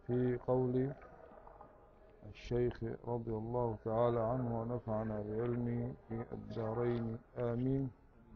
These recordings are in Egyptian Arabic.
في قول الشيخ رضي الله تعالى عنه ونفعنا بعلمه في الدارين آمين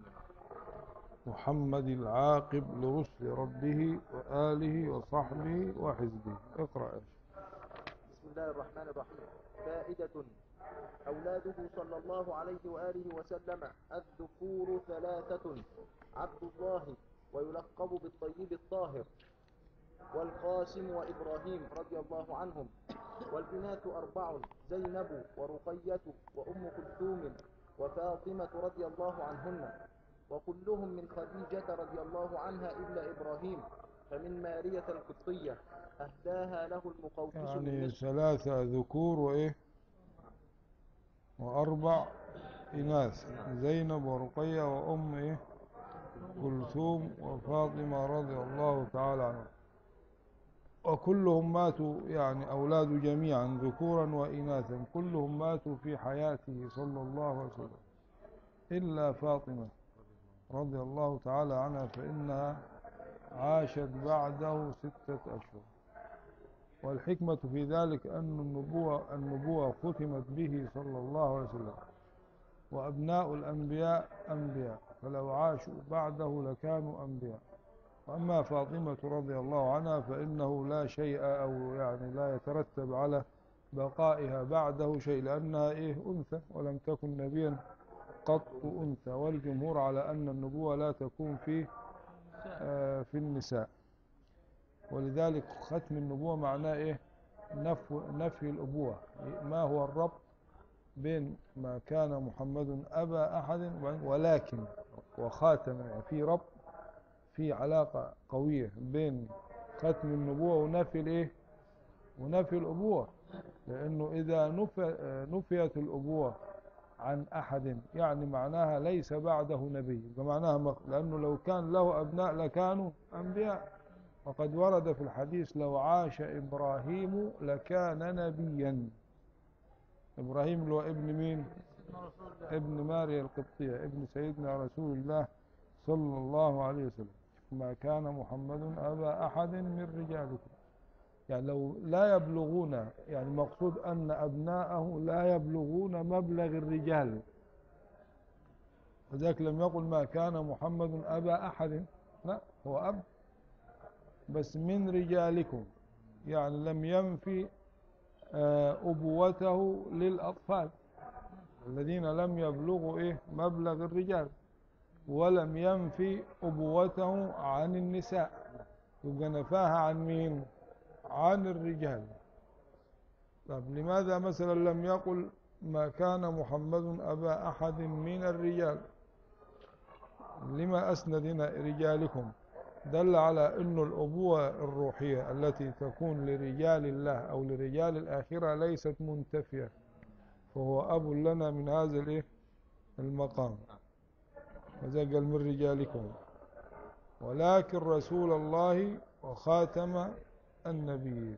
محمد العاقب لرسل ربه وآله وصحبه وحزبه اقرأ يا شيخ. بسم الله الرحمن الرحيم فائدة أولاده صلى الله عليه وآله وسلم الذكور ثلاثة عبد الله ويلقب بالطيب الطاهر والقاسم وإبراهيم رضي الله عنهم والبنات أربع زينب ورقية وأم كلثوم وفاطمة رضي الله عنهن وكلهم من خديجة رضي الله عنها إلا إبراهيم فمن مارية القبطية أهداها له المقوقس من يعني مصر ثلاثة ذكور وإيه وأربع إناث زينب ورقية وأم إيه كلثوم وفاطمة رضي الله تعالى عنها وكلهم ماتوا يعني أولاد جميعا ذكورا وإناثا كلهم ماتوا في حياته صلى الله عليه وسلم إلا فاطمة رضي الله تعالى عنها فإنها عاشت بعده ستة أشهر والحكمة في ذلك أن النبوة, النبوة ختمت به صلى الله عليه وسلم وأبناء الأنبياء أنبياء فلو عاشوا بعده لكانوا أنبياء وأما فاطمة رضي الله عنها فإنه لا شيء أو يعني لا يترتب على بقائها بعده شيء لأنها إيه أنثى ولم تكن نبيا قط أنثى والجمهور على أن النبوة لا تكون في آه في النساء ولذلك ختم النبوة معناه إيه نفي, نفي الأبوة ما هو الربط بين ما كان محمد أبا أحد ولكن وخاتم يعني في ربط في علاقة قوية بين ختم النبوة ونفي الإيه ونفي الأبوة لأنه إذا نفي نفيت الأبوة عن أحد يعني معناها ليس بعده نبي معناها مخ... لأنه لو كان له أبناء لكانوا أنبياء وقد ورد في الحديث لو عاش إبراهيم لكان نبيا إبراهيم اللي هو ابن مين ابن ماريا القبطية ابن سيدنا رسول الله صلى الله عليه وسلم ما كان محمد أبا أحد من رجالكم يعني لو لا يبلغون يعني المقصود أن أبناءه لا يبلغون مبلغ الرجال وذلك لم يقل ما كان محمد أبا أحد لا هو أب بس من رجالكم يعني لم ينفي أبوته للأطفال الذين لم يبلغوا إيه مبلغ الرجال ولم ينفي أبوته عن النساء يبقى نفاها عن مين عن الرجال طب لماذا مثلا لم يقل ما كان محمد أبا أحد من الرجال لما أسند هنا رجالكم دل على أن الأبوة الروحية التي تكون لرجال الله أو لرجال الآخرة ليست منتفية فهو أب لنا من هذا الإيه المقام وذا قال من رجالكم ولكن رسول الله وخاتم النبيين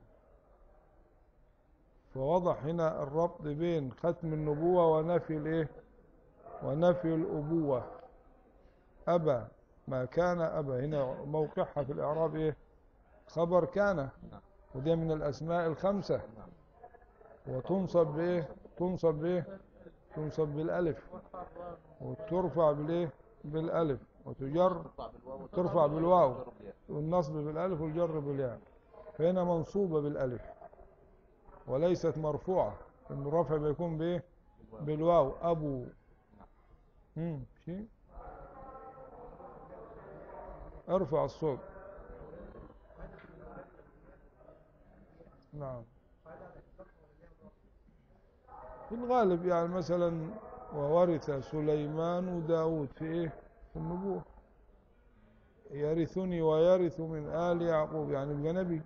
فوضح هنا الربط بين ختم النبوة ونفي الايه ونفي الأبوة أبا ما كان أبا هنا موقعها في الإعراب ايه خبر كان وده من الأسماء الخمسة وتنصب بايه تنصب بايه تنصب بالألف وترفع بالايه بالألف وتجر ترفع بالواو والنصب بالألف والجر بالياء فهنا منصوبة بالألف وليست مرفوعة إن الرفع بيكون بإيه بالواو أبو هم شيء ارفع الصوت نعم في الغالب يعني مثلا وورث سليمان داود في ايه في النبوة يرثني ويرث من آل يعقوب يعني يبقى نبي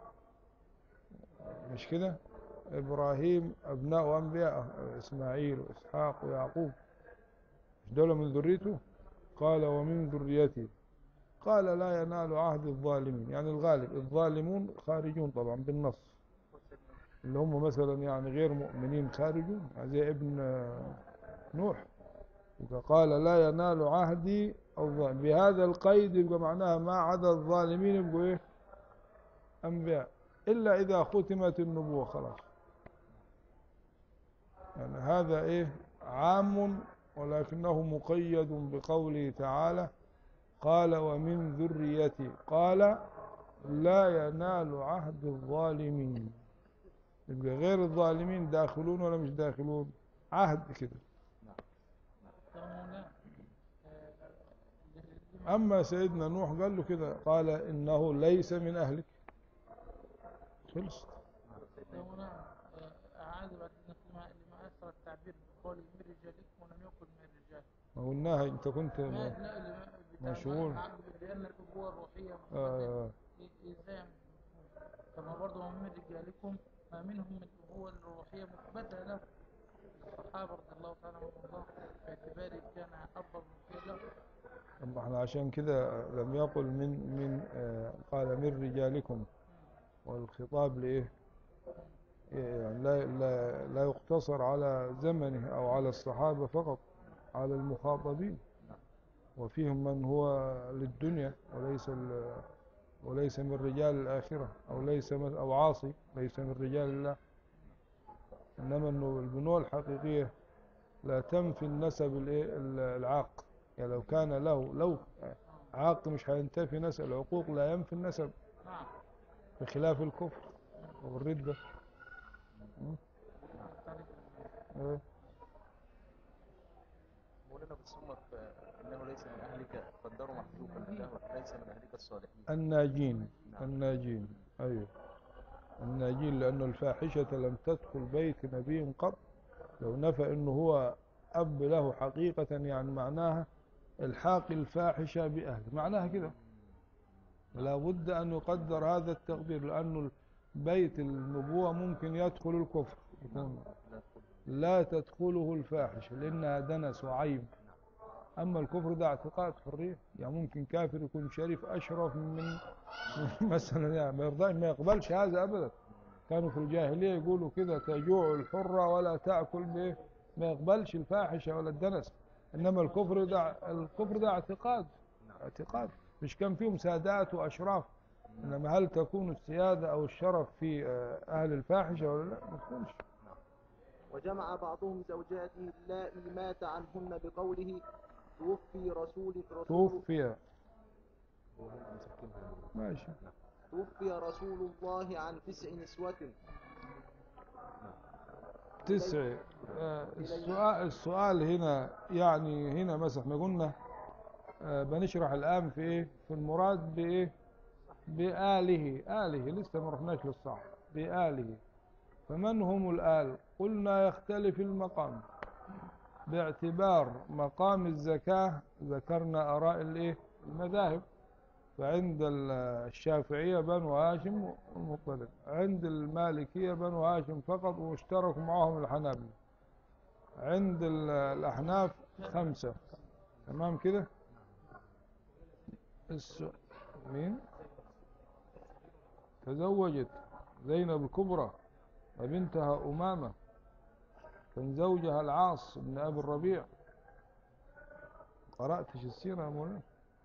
مش كده إبراهيم أبناء أنبياء إسماعيل وإسحاق ويعقوب مش دول من ذريته قال ومن ذريتي قال لا ينال عهد الظالمين يعني الغالب الظالمون خارجون طبعا بالنص اللي هم مثلا يعني غير مؤمنين خارجون زي ابن نوح قال لا ينال عهدي الظالم بهذا القيد يبقى معناها ما عدا الظالمين يبقوا ايه انبياء إلا إذا ختمت النبوة خلاص يعني هذا إيه عام ولكنه مقيد بقوله تعالى قال ومن ذريتي قال لا ينال عهد الظالمين يبقى غير الظالمين داخلون ولا مش داخلون عهد كده فهنا آه، أما سيدنا نوح قال له كده قال إنه ليس من أهلك خلص هنا آه، أعاد بعد ذلك لما لما أثر التعبير بقول من رجالكم ولم يكن من الرجال ما قلناها أنت كنت ما لا لما- بتاع مشغول. ما- لأن الأبوة الروحية آه إيه- إزاي كما برضه من رجالكم ما منهم من الأبوة الروحية مثبتة له الصحابة رضي الله تعالى عنهم وارضاهم باعتباره كان أب الروحية له أما احنا عشان كده لم يقل من من آه قال من رجالكم والخطاب لإيه يعني لا, لا, لا يقتصر على زمنه أو على الصحابة فقط على المخاطبين وفيهم من هو للدنيا وليس ال- وليس من رجال الآخرة أو ليس من أو عاصي ليس من رجال الله إنما إنه البنوة الحقيقية لا تنفي النسب الإيه؟ العاق يعني لو كان له لو عاق مش هينتفي نسب العقوق لا ينفي النسب نعم بخلاف الكفر والردة إيه؟ مولانا بس هم في انه ليس من اهلك قدروا محذوفا له ليس من اهلك الصالحين الناجين نعم. الناجين أيوه الناجين لأن الفاحشة لم تدخل بيت نبي قط لو نفى أنه هو أب له حقيقة يعني معناها الحاق الفاحشة بأهله معناها كده لا بد أن يقدر هذا التقدير لأنه بيت النبوة ممكن يدخل الكفر يكون لا تقول لا تدخله الفاحشة لأنها دنس وعيب أما الكفر ده اعتقاد حرية يعني ممكن كافر يكون شريف أشرف من مثلا يعني ما يرضى ما يقبلش هذا أبدا كانوا في الجاهلية يقولوا كده تجوع الحرة ولا تأكل به ما يقبلش الفاحشة ولا الدنس إنما الكفر ده الكفر ده اعتقاد اعتقاد مش كان فيهم سادات وأشراف إنما هل تكون السيادة أو الشرف في آه، أهل الفاحشة ولا لا ما تكونش وجمع بعضهم زوجاته اللائي مات عنهن بقوله توفي رسول رسول توفي ماشي توفي رسول الله عن تسع نسوة تسع آه، السؤال السؤال هنا يعني هنا مثلا احنا قلنا آه، بنشرح الآن في ايه في المراد بايه بآله آله لسه ما رحناش للصح بآله فمن هم الآل قلنا يختلف المقام باعتبار مقام الزكاة ذكرنا آراء الايه المذاهب فعند ال- الشافعية بنو هاشم والمطلب عند المالكية بنو هاشم فقط واشتركوا معهم الحنابلة عند ال- الأحناف خمسة تمام كده الس... مين تزوجت زينب الكبرى وبنتها أمامة كان زوجها العاص بن أبي الربيع قرأتش السيرة يا مولانا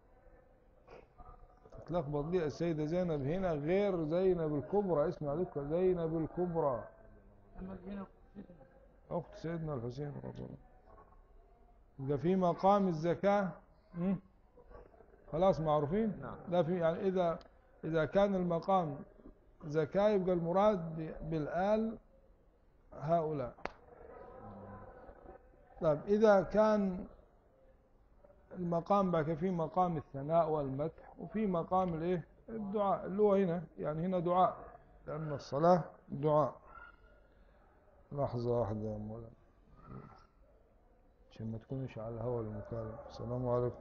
تلخبط لي السيدة زينب هنا غير زينب الكبرى اسمع ذكر زينب الكبرى أما هنا أخت سيدنا الحسين رضي الله عنه. يبقى في مقام الزكاة مم؟ خلاص معروفين نعم. ده في يعني إذا إذا كان المقام زكاة يبقى المراد ب- بالآل هؤلاء طيب إذا كان المقام بقى في مقام الثناء والمدح وفي مقام الايه الدعاء اللي هو هنا يعني هنا دعاء لأن الصلاة دعاء لحظة واحدة يا مولانا عشان ما تكونش على الهوا المكالمة السلام عليكم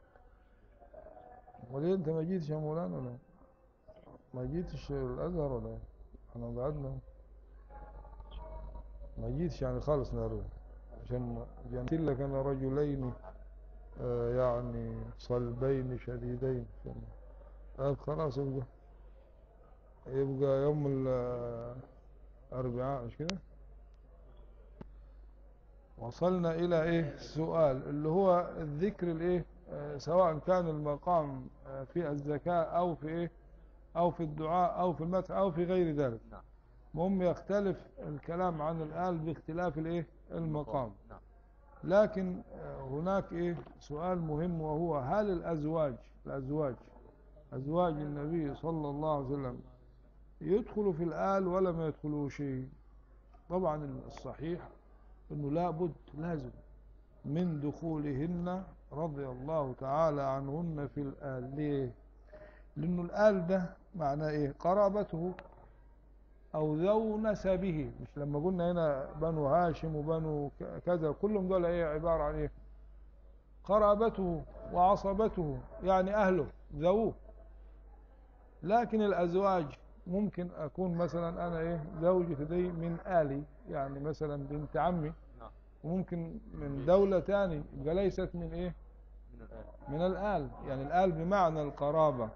وليه انت ما جيتش يا مولانا ولا ما جيتش الازهر ولا إيه؟ احنا قعدنا ما جيتش يعني خالص نار عشان جنت لك انا رجلين آه، يعني صلبين شديدين طيب خلاص يبقى يبقى يوم الاربعاء مش كده وصلنا الى ايه السؤال اللي هو الذكر الايه آه، سواء كان المقام آه، في الزكاة او في ايه أو في الدعاء أو في المدح أو في غير ذلك نعم المهم يختلف الكلام عن الآل باختلاف الإيه المقام نعم لكن آه، هناك إيه سؤال مهم وهو هل الأزواج الأزواج أزواج النبي صلى الله عليه وسلم يدخل في الآل ولا ما يدخلوا شيء طبعا الصحيح أنه لابد لازم من دخولهن رضي الله تعالى عنهن في الآل ليه لأنه الآل ده معناه إيه قرابته أو ذو نسبه مش لما قلنا هنا بنو هاشم وبنو ك- كذا كلهم دول إيه عبارة عن إيه قرابته وعصبته يعني أهله ذووه لكن الأزواج ممكن أكون مثلا أنا إيه زوجتي دي من آلي يعني مثلا بنت عمي نعم وممكن من دولة تاني يبقى ليست من إيه من الآن من الآل يعني الآل بمعنى القرابة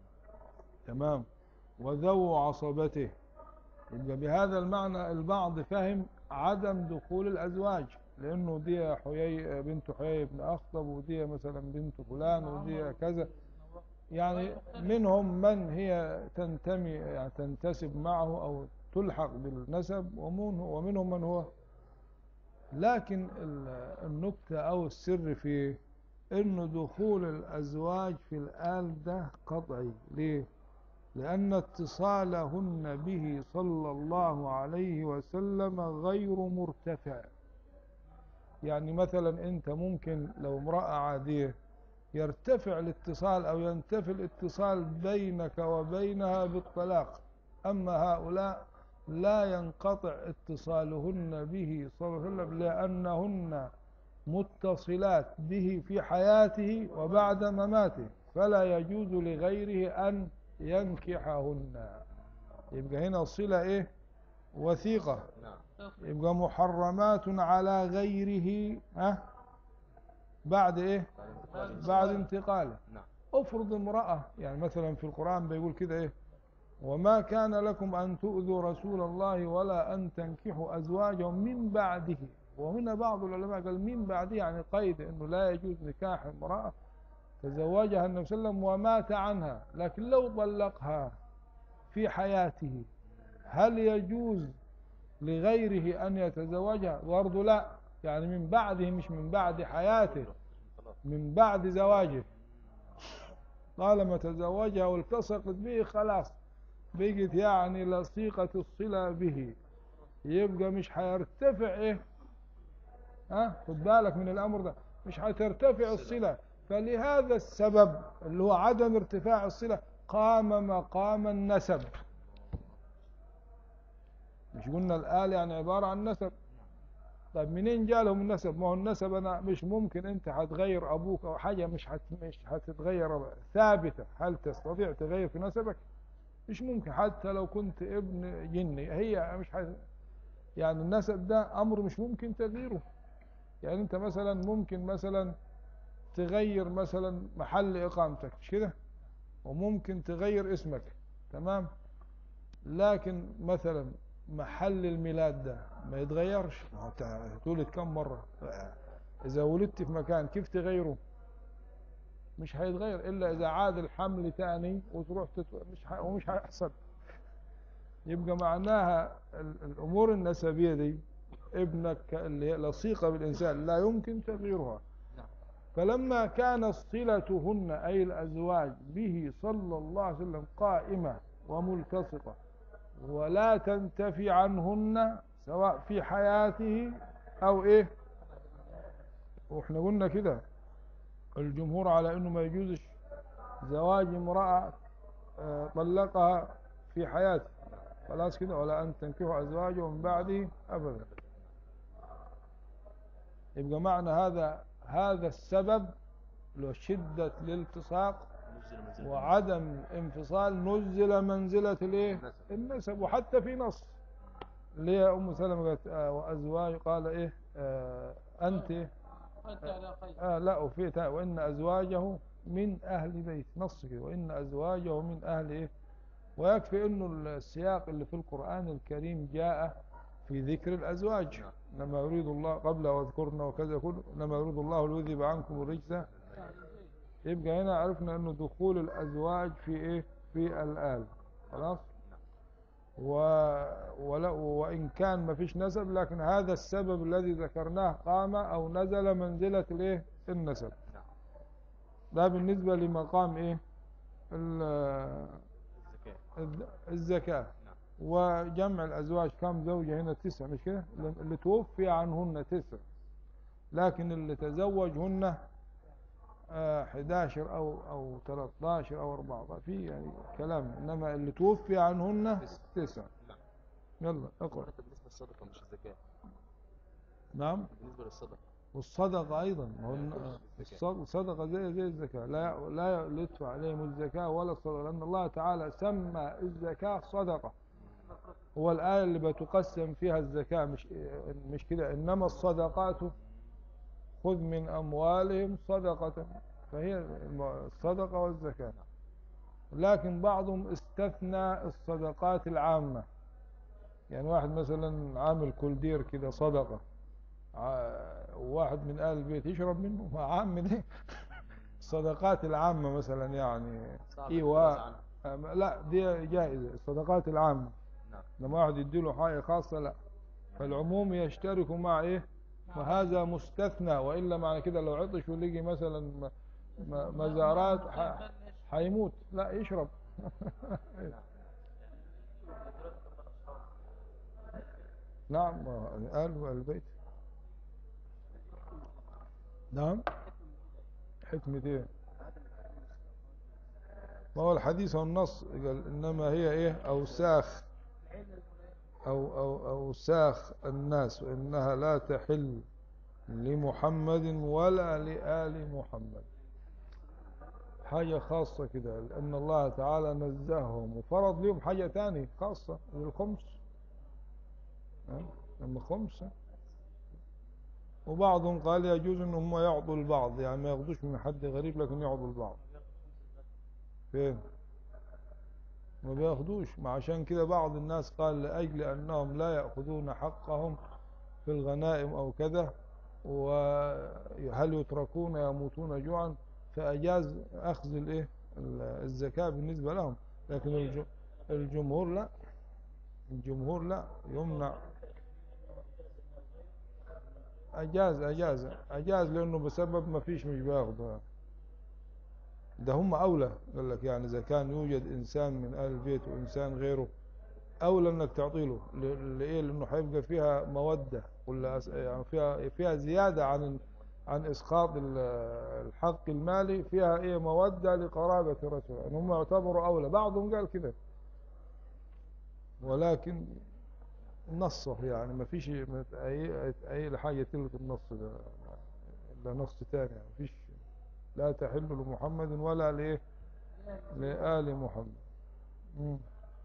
تمام وذو عصبته يبقى بهذا المعنى البعض فهم عدم دخول الأزواج لأنه دي حيي بنت حيي بن أخطب ودي مثلا بنت فلان ودي كذا يعني منهم من هي تنتمي يعني تنتسب معه أو تلحق بالنسب ومن- ومنهم من هو لكن ال- النكتة أو السر في إن دخول الأزواج في الآل ده قطعي ليه؟ لأن اتصالهن به صلى الله عليه وسلم غير مرتفع يعني مثلا أنت ممكن لو امرأة عادية يرتفع الاتصال أو ينتفي الاتصال بينك وبينها بالطلاق أما هؤلاء لا ينقطع اتصالهن به صلى الله عليه وسلم لأنهن متصلات به في حياته وبعد مماته فلا يجوز لغيره أن ينكحهن يبقى هنا الصلة إيه وثيقة نعم يبقى محرمات على غيره ها بعد إيه بعد انتقال بعد انتقاله نعم افرض امرأة يعني مثلا في القرآن بيقول كده ايه وما كان لكم أن تؤذوا رسول الله ولا أن تنكحوا أزواجه من بعده وهنا بعض العلماء قال من بعده يعني قيد أنه لا يجوز نكاح امرأة تزوجها النبي صلى الله عليه وسلم ومات عنها لكن لو طلقها في حياته هل يجوز لغيره أن يتزوجها برضه لا يعني من بعده مش من بعد حياته خلاص من بعد زواجه طالما تزوجها والتصقت به خلاص بقت يعني لصيقة الصلة به يبقى مش هيرتفع ايه ها خد بالك من الامر ده مش هترتفع الصلة فلهذا السبب اللي هو عدم ارتفاع الصلة قام مقام النسب مش قلنا الآل يعني عبارة عن نسب طيب منين جالهم النسب ما هو النسب انا مش ممكن انت هتغير ابوك او حاجه مش هت مش هتتغير ثابته هل تستطيع تغير في نسبك مش ممكن حتى لو كنت ابن جني هي مش حت... يعني النسب ده امر مش ممكن تغييره يعني انت مثلا ممكن مثلا تغير مثلا محل اقامتك مش كده وممكن تغير اسمك تمام لكن مثلا محل الميلاد ده ما يتغيرش ما هو انت هتولد كم مرة إذا ولدت في مكان كيف تغيره مش هيتغير إلا إذا عاد الحمل تاني وتروح تت... مش ح... ومش هيحصل يبقى معناها ال... الأمور النسبية دي ابنك اللي هي لصيقة بالإنسان لا يمكن تغييرها نعم فلما كانت صلتهن أي الأزواج به صلى الله عليه وسلم قائمة وملتصقة ولا تنتفي عنهن سواء في حياته أو إيه وإحنا قلنا كده الجمهور على إنه ما يجوزش زواج امرأة آه، طلقها في حياته خلاص كده ولا أن تنكحوا أزواجه من بعده أبدا يبقى معنى هذا هذا السبب له شدة الالتصاق نزل منزل وعدم انفصال نزل منزلة الايه النسب. النسب وحتى في نص اللي هي ام سلمة قالت آه وازواج قال ايه آه انت إيه؟ حتى على خير آه لا وفي تا- وان ازواجه من اهل بيت نص كده وان ازواجه من اهل ايه ويكفي انه السياق اللي في القرآن الكريم جاء في ذكر الازواج نعم. لما يريد الله قبل واذكرنا وكذا كله لما يريد الله ليذهب عنكم الرجس يبقى هنا عرفنا انه دخول الازواج في ايه في الآل خلاص و... ولا... وإن كان ما فيش نسب لكن هذا السبب الذي ذكرناه قام أو نزل منزلة الإيه النسب نعم ده بالنسبة لمقام إيه ال- الزكاة الز- الزكاة نعم وجمع الأزواج كم زوجة هنا تسع مش كده اللي توفي عنهن تسع لكن اللي تزوجهن آه، 11 أو أو 13 أو 14 في يعني كلام إنما اللي توفي عنهن تسع نعم يلا اقرأ حتى بالنسبة للصدقة مش الزكاة نعم بالنسبة للصدقة والصدقة أيضا ما هو الن- الصد- الصدقة زي زي الزكاة لا لا لا يدفع عليهم الزكاة ولا الصدقة لأن الله تعالى سمى الزكاة صدقة هو الآية اللي بتقسم فيها الزكاة مش مش كده إنما الصدقات خذ من أموالهم صدقة فهي الم- الصدقة والزكاة لكن بعضهم استثنى الصدقات العامة يعني واحد مثلا عامل كولدير كده صدقة ع- وواحد من أهل البيت يشرب منه ما عام دي الصدقات العامة مثلا يعني صعب إيواء الجواز عنها. أم- لا دي جائزة الصدقات العامة نعم لما واحد يديله حاجة خاصة لا فالعموم يشترك مع إيه وهذا مستثنى وإلا معنى كده لو عطش ولقي مثلا م- م- مزارات ح- حيموت لا يشرب نعم قال البيت نعم حكمة ايه ما هو الحديث والنص قال انما هي ايه اوساخ او او اوساخ الناس وانها لا تحل لمحمد ولا لآل محمد حاجة خاصة كده لأن الله تعالى نزههم وفرض لهم حاجة تانية خاصة للخمس ها؟ لما خمسة وبعضهم قال يجوز ان هم يعطوا البعض يعني ما ياخدوش من حد غريب لكن يعطوا البعض فين ما بياخدوش ما عشان كده بعض الناس قال لأجل أنهم لا يأخذون حقهم في الغنائم أو كذا وهل يتركون يموتون جوعا فأجاز أخذ الإيه الزكاة بالنسبة لهم لكن الج- الجمهور لا الجمهور لا يمنع أجاز أجاز أجاز لأنه بسبب ما فيش مش بياخده ده هم أولى قال لك يعني إذا كان يوجد إنسان من أهل البيت وإنسان غيره أولى إنك تعطي له ل- لإيه لأنه حيبقى فيها مودة ولا أس- يعني فيها فيها زيادة عن عن إسقاط ال- الحق المالي فيها إيه مودة لقرابة الرسول يعني هم يعتبروا أولى بعضهم قال كده ولكن نصه يعني ما فيش ما أي أي حاجة تلغي النص ده إلا نص تاني يعني ما فيش لا تحل لمحمد ولا لإيه لآل محمد مم.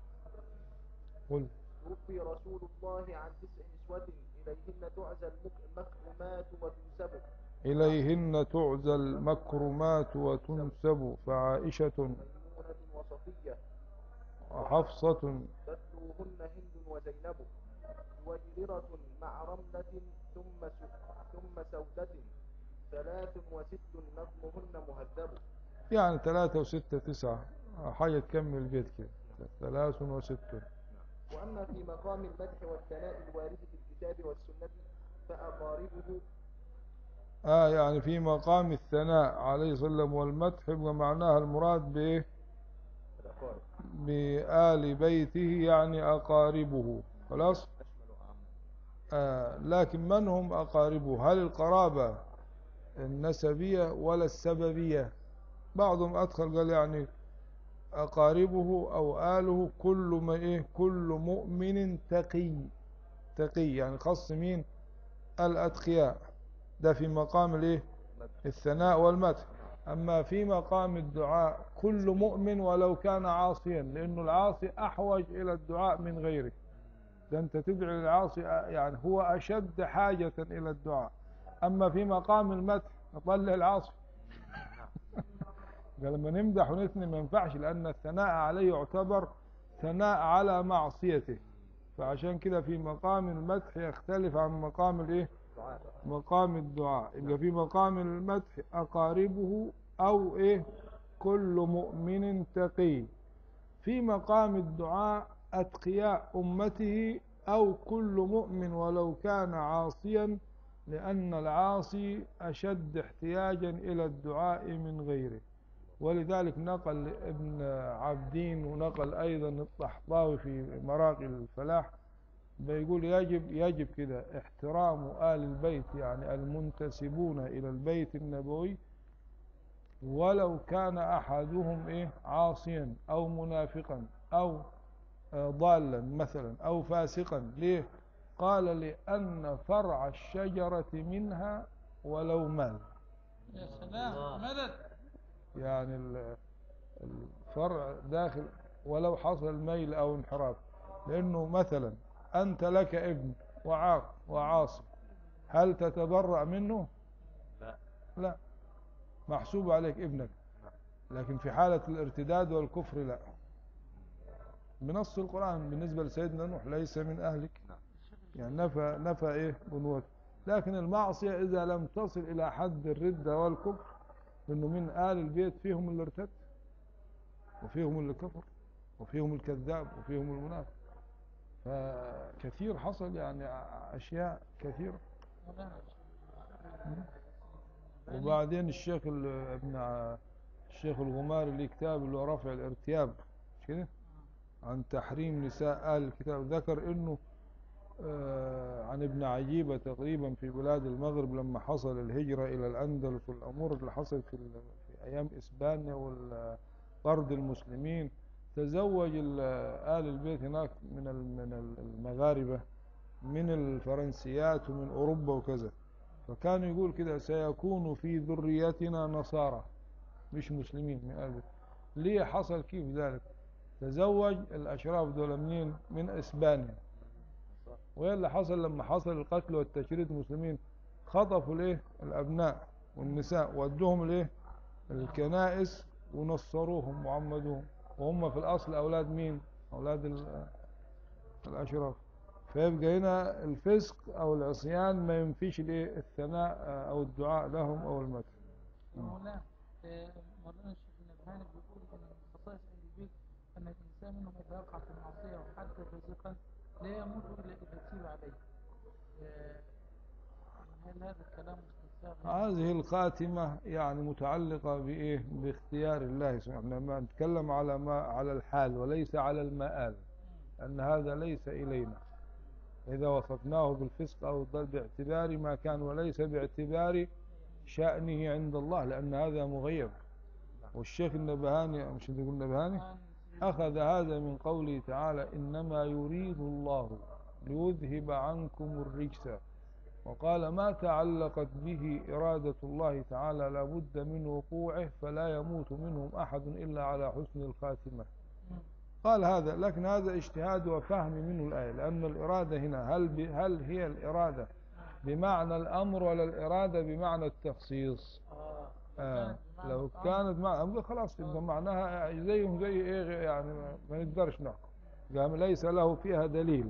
قل توفي رسول الله عن تسع نسوة إليهن تعزى المك- المكرمات وتنسب إليهن تعزى المكرمات وتنسب فعائشة ميمونة وصفية وحفصة تتلوهن هند وزينب جويررة مع رملة ثم س- ثم سودة ثلاث وست نظمهن مهذب يعني ثلاثة وستة تسعة حاجة تكمل البيت كده ثلاث وست وأما في مقام المدح والثناء الوارد في الكتاب والسنة فأقاربه آه يعني في مقام الثناء عليه الصلاة والسلام والمدح يبقى معناها المراد بإيه الأقارب بآل بيته يعني أقاربه خلاص تشمل أعم آه لكن من هم أقاربه هل القرابة النسبية ولا السببية بعضهم أدخل قال يعني أقاربه أو آله كل ما إيه كل مؤمن تقي تقي يعني خص مين الأتقياء ده في مقام الإيه الثناء والمدح أما في مقام الدعاء كل مؤمن ولو كان عاصيا لأنه العاصي أحوج إلى الدعاء من غيره ده أنت تدعي للعاصي يعني هو أشد حاجة إلى الدعاء أما في مقام المدح نطلع العاصي قال لما نمدح ونثني ما ينفعش لأن الثناء عليه يعتبر ثناء على معصيته فعشان كده في مقام المدح يختلف عن مقام الايه دعاء مقام الدعاء يبقى في مقام المدح أقاربه أو إيه كل مؤمن تقي في مقام الدعاء أتقياء أمته أو كل مؤمن ولو كان عاصيا لأن العاصي أشد احتياجا إلى الدعاء من غيره ولذلك نقل ابن عبدين ونقل أيضا الطحطاوي في مراقي الفلاح بيقول يجب يجب كده احترام آل البيت يعني المنتسبون إلى البيت النبوي ولو كان أحدهم إيه عاصيا أو منافقا أو آه، ضالا مثلا أو فاسقا ليه قال لأن فرع الشجرة منها ولو مال يا سلام مدد يعني ال- الفرع داخل ولو حصل ميل أو انحراف لأنه مثلا أنت لك ابن وعاق وعاصي هل تتبرأ منه لا لا محسوب عليك ابنك لكن في حالة الارتداد والكفر لا بنص القرآن بالنسبة لسيدنا نوح ليس من أهلك نعم يعني نفى نفى إيه بنوته لكن المعصية إذا لم تصل إلى حد الردة والكفر إنه من آل البيت فيهم اللي ارتد وفيهم اللي كفر وفيهم الكذاب وفيهم المنافق فكثير حصل يعني أشياء كثيرة مولانا وبعدين الشيخ ال- ابن ع- الشيخ الغماري اللي كتاب اللي هو رفع الارتياب مش كده عن تحريم نساء آل الكتاب ذكر انه آه، عن ابن عجيبة تقريبا في بلاد المغرب لما حصل الهجرة إلى الأندلس والأمور اللي حصلت في, ال- في أيام إسبانيا وطرد المسلمين تزوج ال- آل البيت هناك من ال- من ال- المغاربة من الفرنسيات ومن أوروبا وكذا فكان يقول كده سيكون في ذريتنا نصارى مش مسلمين من آل البيت ليه حصل كيف ذلك تزوج الأشراف دول منين من إسبانيا وايه اللي حصل لما حصل القتل والتشريد المسلمين خطفوا الايه الابناء والنساء ودوهم الايه الكنائس ونصروهم وعمدوهم وهم في الاصل اولاد مين اولاد ال- الاشراف فيبقى هنا الفسق او العصيان ما ينفيش الايه الثناء آه، او الدعاء لهم او المدح مولانا آه، مولانا الشيخ النبهاني بيقول ان من خصائص اهل البيت ان الانسان منهم اذا وقع في المعصيه وحتى فاسقا لا يموت الا اذا تيب عليه آه، هل هذا الكلام مستساغ هذه الخاتمة يعني متعلقة بإيه باختيار الله سبحانه ما نتكلم على ما على الحال وليس على المآل أن هذا ليس إلينا إذا وصفناه بالفسق أو الضل باعتبار ما كان وليس باعتبار شأنه عند الله لأن هذا مغيب والشيخ النبهاني مش نقول النبهاني أخذ هذا من قوله تعالى إنما يريد الله ليذهب عنكم الرجس وقال ما تعلقت به إرادة الله تعالى لابد من وقوعه فلا يموت منهم أحد إلا على حسن الخاتمة قال هذا لكن هذا اجتهاد وفهم منه الآية لأن الإرادة هنا هل, ب- هل هي الإرادة بمعنى الأمر ولا الإرادة بمعنى التخصيص آه. آه. بمعنى لو الأمر. كانت مع أمر خلاص يبقى معناها زيهم زي إيه يعني ما- ما نقدرش نحكم قام ليس له فيها دليل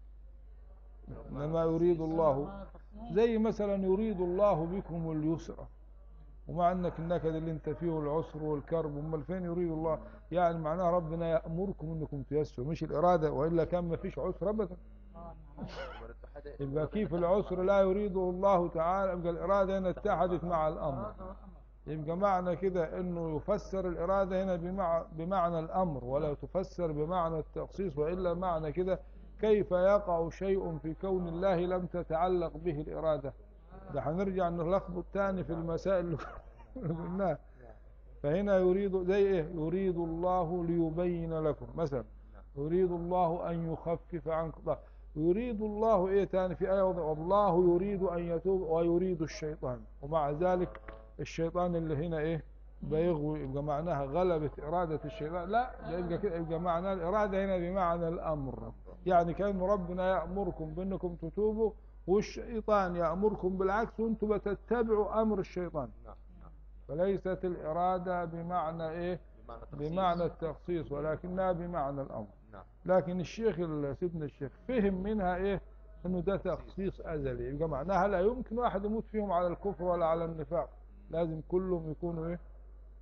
إنما يريد الله ما تصنعون. زي مثلا يريد الله بكم اليسر ومع انك النكد اللي انت فيه والعسر والكرب امال فين يريد الله يعني معناها ربنا يامركم انكم تيسروا مش الاراده والا كان ما فيش عسر ابدا آه، نعم. والاتحاد- يبقى كيف العسر لا يريده الله تعالى يبقى الاراده هنا اتحدت مع الامر هذا هو الأمر. يبقى معنى كده انه يفسر الاراده هنا بمع بمعنى الامر ولا تفسر بمعنى التخصيص والا معنى كده كيف يقع شيء في كون الله لم تتعلق به الاراده ده هنرجع نلخبط تاني في المسائل اللي قلناها فهنا يريد زي ايه يريد الله ليبين لكم مثلا يريد الله ان يخفف عنكم طيب، يريد الله ايه تاني في ايه وضع والله يريد ان يتوب ويريد الشيطان ومع ذلك الشيطان اللي هنا ايه بيغوي يبقى معناها غلبت إرادة الشيطان لا ده يبقى كده يبقى معنى الإرادة هنا بمعنى الأمر يعني كان ربنا يأمركم بأنكم تتوبوا والشيطان يأمركم بالعكس وانتم بتتبعوا أمر الشيطان نعم نعم فليست الإرادة بمعنى إيه بمعنى التخصيص. بمعنى التخصيص ولكنها بمعنى الأمر نعم لكن الشيخ ال- سيدنا الشيخ فهم منها إيه إنه ده تخصيص أزلي يبقى معناها لا يمكن واحد يموت فيهم على الكفر ولا على النفاق لازم كلهم يكونوا إيه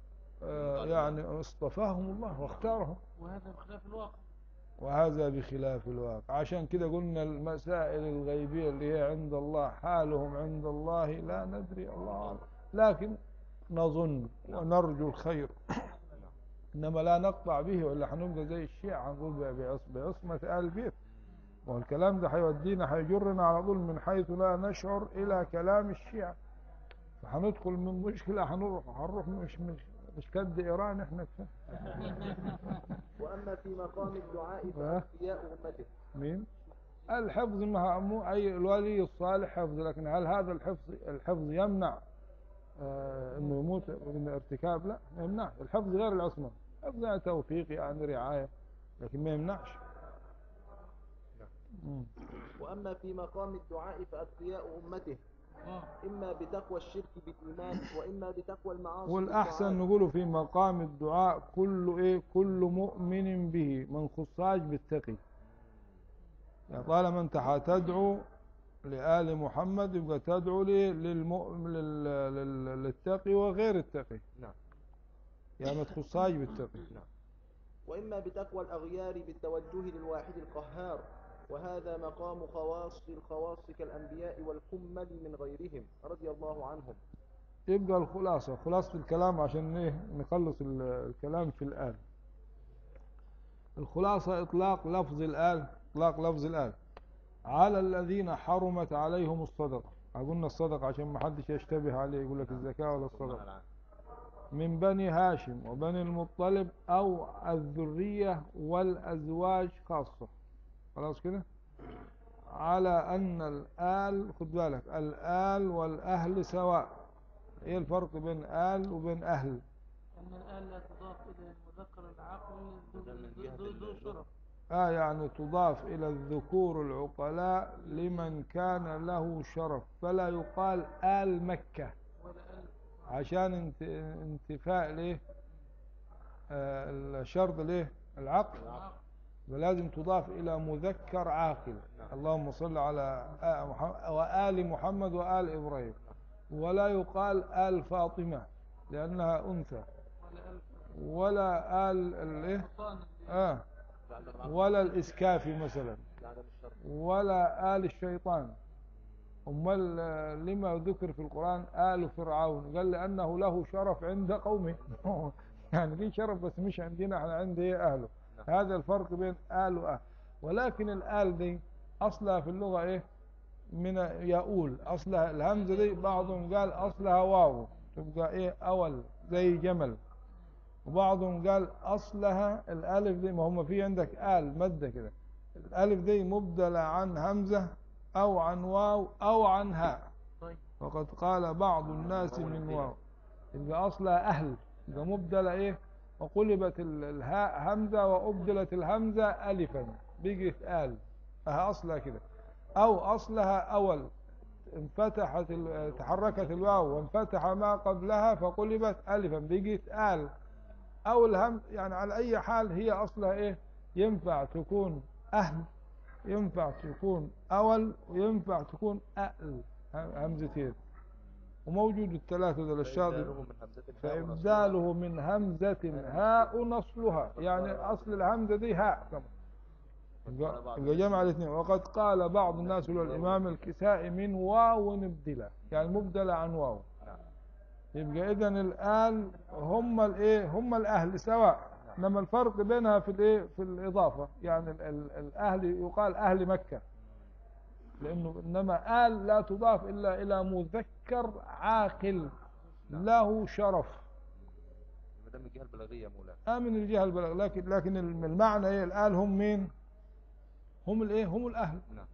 آه، يعني اصطفاهم الله واختارهم وهذا بخلاف الواقع وهذا بخلاف الواقع عشان كده قلنا المسائل الغيبية اللي هي عند الله حالهم عند الله لا ندري الله أعلم لكن نظن ونرجو الخير إنما لا نقطع به ولا هنبقى زي الشيعة هنقول بعص- بعصمة آل البيت والكلام ده هيودينا هيجرنا على طول من حيث لا نشعر إلى كلام الشيعة فهندخل من مشكلة هنروح هنروح مش مش مش كد إيران احنا كفاية. وأما في مقام الدعاء آه. فأنبياء أمته مين الحفظ ما مو أي الولي الصالح حفظ لكن هل هذا الحفظ الحفظ يمنع آه انه يموت من ارتكاب لا ما يمنعش الحفظ غير العصمة الحفظ يعني توفيق يعني رعاية لكن ما يمنعش مم. وأما في مقام الدعاء فأتقياء أمته آه. إما بتقوى الشرك بالإيمان وإما بتقوى المعاصي والأحسن بالطاعات. نقوله في مقام الدعاء كل إيه كل مؤمن به من خصاش بالتقي يعني طالما أنت هتدعو لآل محمد يبقى تدعو لي للمؤمن لل... لل... للتقي وغير التقي نعم يعني ما تخصاش بالتقي نعم وإما بتقوى الأغيار بالتوجه للواحد القهار وهذا مقام خواص الخواص كالأنبياء والكمل من غيرهم رضي الله عنهم يبقى الخلاصة خلاصة الكلام عشان إيه نخلص ال- الكلام في الآل الخلاصة إطلاق لفظ الآل إطلاق لفظ الآل على الذين حرمت عليهم الصدقة قلنا الصدقة عشان ما حدش يشتبه عليه يقول لك الزكاة ولا الصدقة من بني هاشم وبني المطلب أو الذرية والأزواج خاصة خلاص كده على أن الآل خد بالك الآل والأهل سواء إيه الفرق بين آل وبين أهل أن الآن لا تضاف إلى المذكر العاقل ذو- ذو- ذو ذو شرف آه يعني تضاف إلى الذكور العقلاء لمن كان له شرف فلا يقال آل مكة ولا ألف عشان انت انتفاء ليه آه الشرط ليه العقل عاقل. ولازم تضاف إلى مذكر عاقل اللهم صل على آل محمد وآل محمد وآل إبراهيم ولا يقال آل فاطمة لأنها أنثى ولا ألف ولا آل الإيه السلطان اللي آه ولا الإسكافي مثلا لعدم الشر ولا آل الشيطان أمال آه، لما ذكر في القرآن آل فرعون قال لأنه له شرف عند قومه يعني في شرف بس مش عندنا احنا عند إيه أهله هذا الفرق بين آل وأهل ولكن الآل دي أصلها في اللغة إيه من يؤول أصلها الهمزة دي بعضهم قال أصلها واو تبقى إيه أول زي جمل وبعضهم قال أصلها الألف دي ما هم في عندك آل مادة كده الألف دي مبدلة عن همزة أو عن واو أو عن هاء طيب وقد قال بعض الناس من واو يبقى أصلها أهل يبقى مبدلة إيه وقلبت ال- الهاء همزة وأبدلت الهمزة ألفا بقت آل أها أصلها كده أو أصلها أول انفتحت ال- تحركت الواو وانفتح ما قبلها فقلبت ألفا بقت آل أو الهم يعني على أي حال هي أصلها إيه ينفع تكون أهل ينفع تكون أول وينفع تكون أأل هم- همزتين وموجود الثلاثة دول الشاطئ فإبداله من همزة الفاء فإبداله من همزة هاء نصلها يعني أصل الهمزة دي هاء كمان يبقى يبقى جمع الاثنين وقد قال بعض الناس له الإمام الكسائي من واو ابدلة يعني مبدلة عن واو يبقى إذا الآل هم الإيه هم الأهل سواء إنما الفرق بينها في الإيه في الإضافة يعني ال- ال- الأهل يقال أهل مكة لأنه إنما آل لا تضاف إلا إلى مذكر عاقل له شرف ما دام الجهة البلاغية يا مولانا آه من الجهة البلاغ لكن لكن المعنى إيه الآل هم مين هم الإيه هم الأهل نعم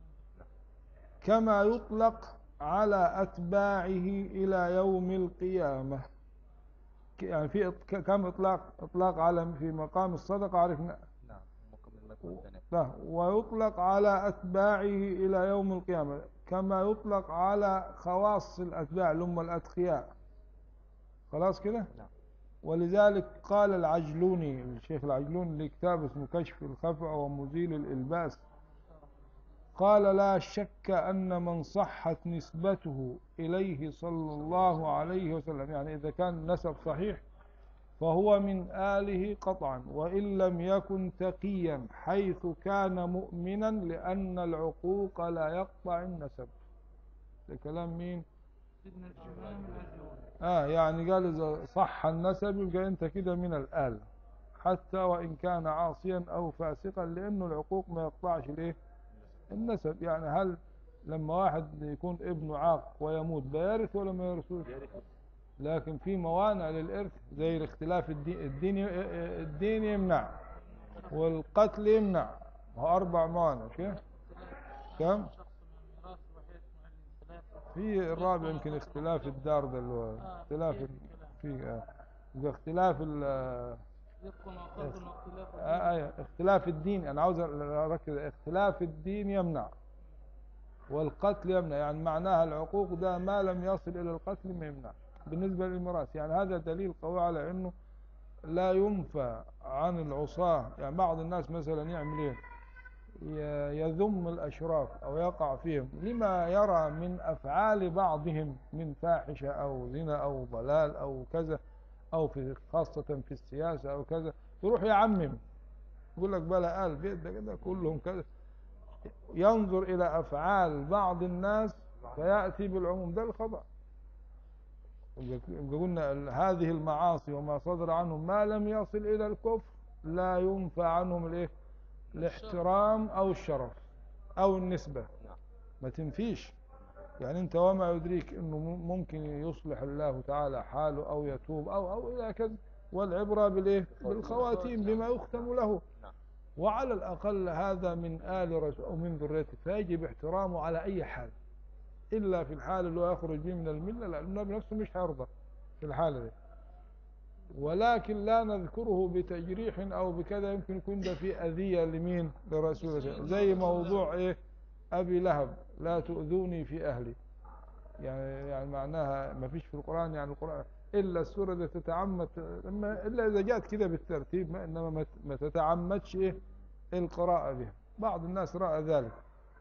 كما يطلق على أتباعه إلى يوم القيامة ك- يعني في إط- ك- كم إطلاق إطلاق على في مقام الصدقة عرفنا نعم مقام المثل الثاني لا ويطلق على أتباعه إلى يوم القيامة كما يطلق على خواص الأتباع اللي هم الأتقياء خلاص كده نعم ولذلك قال العجلوني الشيخ العجلوني اللي كتاب اسمه كشف الخفا ومزيل الإلباس قال لا شك أن من صحت نسبته إليه صلى الله عليه وسلم يعني إذا كان نسب صحيح فهو من آله قطعا وإن لم يكن تقيا حيث كان مؤمنا لأن العقوق لا يقطع النسب ده كلام مين سيدنا الإمام الأجوري آه يعني قال إذا صح النسب يبقى أنت كده من الآل حتى وإن كان عاصيا أو فاسقا لأنه العقوق ما يقطعش الإيه النسب يعني هل لما واحد يكون ابنه عاق ويموت بيرث ولا ما يرثوش لكن في موانع للإرث زي الاختلاف الدين الدين, الدين يمنع والقتل يمنع وهو أربع موانع كيف كم؟ شخص من الميراث وحيد معلم ثلاثة في الرابع يمكن اختلاف الدار ده اللي هو آه، اختلاف في ال- الكلام. في آه. يبقى اختلاف ال يكون وقلب واختلاف آه، آه، اختلاف الدين انا عاوز اركز اختلاف الدين يمنع والقتل يمنع يعني معناها العقوق ده ما لم يصل الى القتل ما يمنع بالنسبه للميراث يعني هذا دليل قوي على انه لا ينفى عن العصاة يعني بعض الناس مثلا يعمل ايه ي- يذم الاشراف او يقع فيهم لما يرى من افعال بعضهم من فاحشه او زنا او ضلال او كذا او في خاصه في السياسه او كذا يروح يعمم يقول لك بلا قال بيت ده كده كلهم كذا ينظر الى افعال بعض الناس فياتي بالعموم ده الخطا يبقى يبقى قلنا ال- هذه المعاصي وما صدر عنهم ما لم يصل الى الكفر لا ينفى عنهم الايه الاحترام او الشرف او النسبه نعم. ما تنفيش يعني انت وما يدريك انه مم- ممكن يصلح الله تعالى حاله او يتوب او او الى كذا والعبره بالايه بالخواتيم بما يختم له نعم. وعلى الاقل هذا من ال رسول او من ذريته فيجب احترامه على اي حال الا في الحال اللي هو يخرج به من المله لان النبي نفسه مش هيرضى في الحاله دي ولكن لا نذكره بتجريح او بكذا يمكن يكون ده في اذيه لمين لرسول الله زي موضوع ايه ابي لهب لا تؤذوني في اهلي يعني يعني معناها ما فيش في القران يعني القران الا السوره دي تتعمد لما الا اذا جاءت كده بالترتيب ما انما ما ت- ما تتعمدش ايه القراءه بها بعض الناس راى ذلك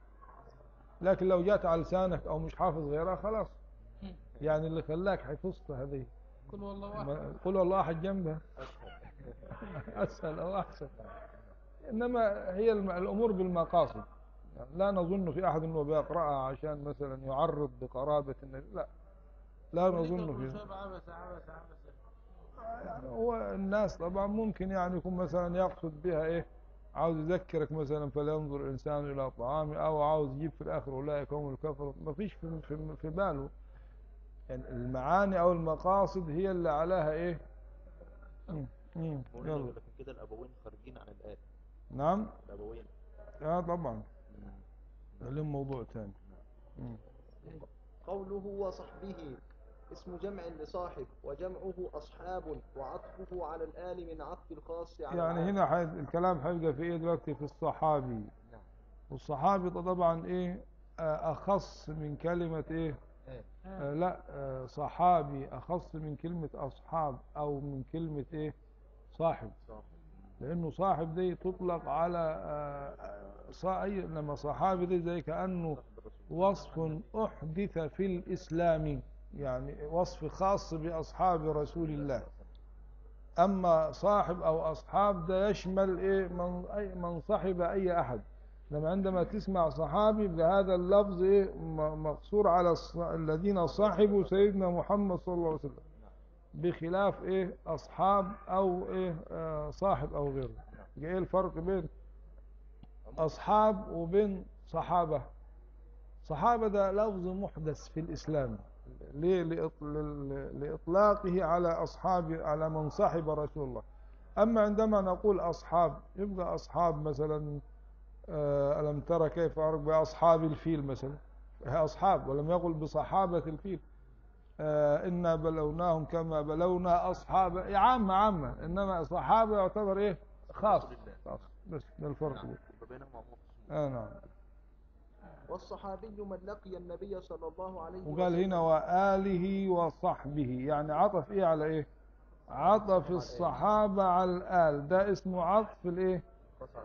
لكن لو جات على لسانك او مش حافظ غيرها خلاص يعني اللي خلاك حفظت هذه كل والله واحد ما- قل والله احد جنبها اسهل او احسن انما هي الم- الامور بالمقاصد يعني لا نظن في احد انه بيقراها عشان مثلا يعرض بقرابه النبي لا لا نظن كل في شوية عبس عبس عبس يعني هو الناس طبعا ممكن يعني يكون مثلا يقصد بها ايه عاوز يذكرك مثلا فلينظر الانسان الى طعامه او عاوز يجيب في الاخر اولئك هم الكفر ما فيش في, في, في باله يعني المعاني او المقاصد هي اللي عليها ايه مم. مم. مولانا يلا لكن كده الابوين خارجين عن الايه نعم الابوين اه طبعا ده موضوع ثاني مم. قوله وصحبه اسم جمع لصاحب وجمعه أصحاب وعطفه على الآل من عطف الخاص على يعني العام. هنا حي- الكلام هيبقى في ايه دلوقتي في الصحابي نعم. والصحابي ده طبعا ايه آه، اخص من كلمة ايه إيه. آه لا آه صحابي اخص من كلمة اصحاب او من كلمة ايه صاحب صح. لانه صاحب دي تطلق على آه آه، صا- أي انما صحابي دي زي كانه صاحب الرسول. وصف احدث في الاسلام يعني وصف خاص باصحاب رسول الله اما صاحب او اصحاب ده يشمل ايه من اي من صاحب اي احد لما عندما تسمع صحابي بهذا اللفظ ايه م- مقصور على الص- الذين صاحبوا سيدنا محمد صلى الله عليه وسلم بخلاف ايه اصحاب او ايه آه صاحب او غيره يبقى ايه الفرق بين اصحاب وبين صحابه صحابه ده لفظ محدث في الاسلام ليه لإط- لل- لإطلاقه على أصحاب على من صاحب رسول الله أما عندما نقول أصحاب يبقى أصحاب مثلا آه، ألم ترى كيف أرق بأصحاب الفيل مثلا هي أصحاب ولم يقل بصحابة الفيل آه، إنا بلوناهم كما بلونا أصحاب عامة عامة إنما صحابة يعتبر إيه خاص خاص بس ده الفرق نعم. بيه. يبقى بينهم عموم آه نعم والصحابي من لقي النبي صلى الله عليه وقال هنا وآله وصحبه يعني عطف ايه على ايه عطف الصحابة على الآل ده اسمه عطف الايه وسلم.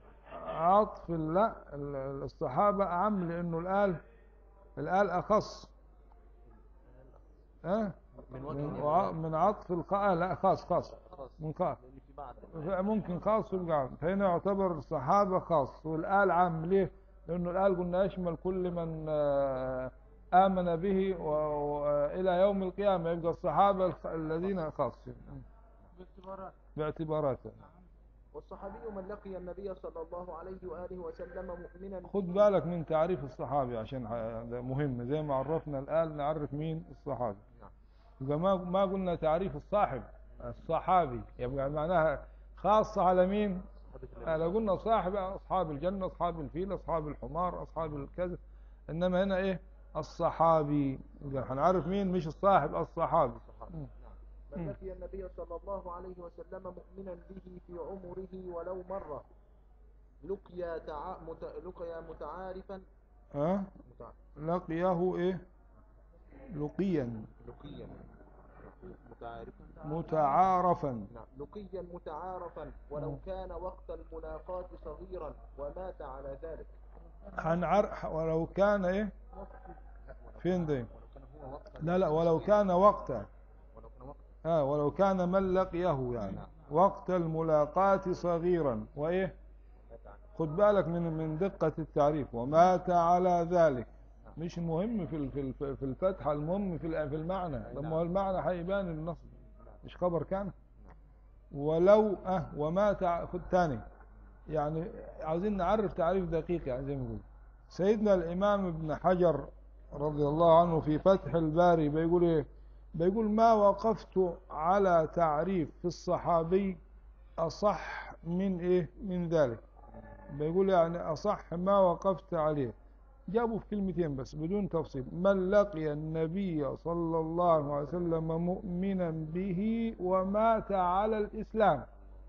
عطف لا ال- الصحابة أعم لأنه الآل الآل أخص ها من وجه من, يعني وع- من عطف القاء لا خاص خاص خاص من قاء لأن في بعض ممكن خاص ويبقى عام فهنا يعتبر الصحابة خاص والآل عام ليه؟ لأنه الآل قلنا يشمل كل من آه، آمن به وإلى يوم القيامة يبقى الصحابة الخ- الذين خاص باعتبارات باعتباراته والصحابي من لقي النبي صلى الله عليه وآله وسلم مؤمنا خد به بالك من تعريف الصحابي عشان ح- ده مهم زي ما عرفنا الآل نعرف مين الصحابي نعم. يبقى ما ما قلنا تعريف الصاحب الصحابي يبقى معناها خاصة على مين؟ صحابة لو قلنا صاحب أصحاب الجنة أصحاب الفيل أصحاب الحمار أصحاب الكذا إنما هنا إيه الصحابي يبقى هنعرف مين مش الصاحب الصحابي الصحابة مم. نعم مم. من لقي النبي صلى الله عليه وسلم مؤمنا به في عمره ولو مرة لقي تع... مت... لقي متعارفا ها متع... لقيه إيه لقيا لقيا متعارفا متعارفا نعم لقيا متعارفا ولو مم. كان وقت الملاقاة صغيرا ومات على ذلك هنعرف ولو كان إيه فين دي ولو كان هو وقت لا لا ولو كان وقتا ولو كان وقت آه ولو كان من لقيه يعني وقت الملاقاة صغيرا وإيه مات على خد بالك من من دقة التعريف ومات على ذلك مش مهم في ال- في ال- في الفتحة المهم في ال- في المعنى لما هو المعنى هيبان النصب مش خبر كان ولو أه ومات ع- خد تاني يعني عايزين نعرف تعريف دقيق يعني زي ما نقول سيدنا الإمام ابن حجر رضي الله عنه في فتح الباري بيقول إيه بيقول ما وقفت على تعريف في الصحابي أصح من إيه من ذلك بيقول يعني أصح ما وقفت عليه جابوا في كلمتين بس بدون تفصيل من لقي النبي صلى الله عليه وسلم مؤمنا به ومات على الإسلام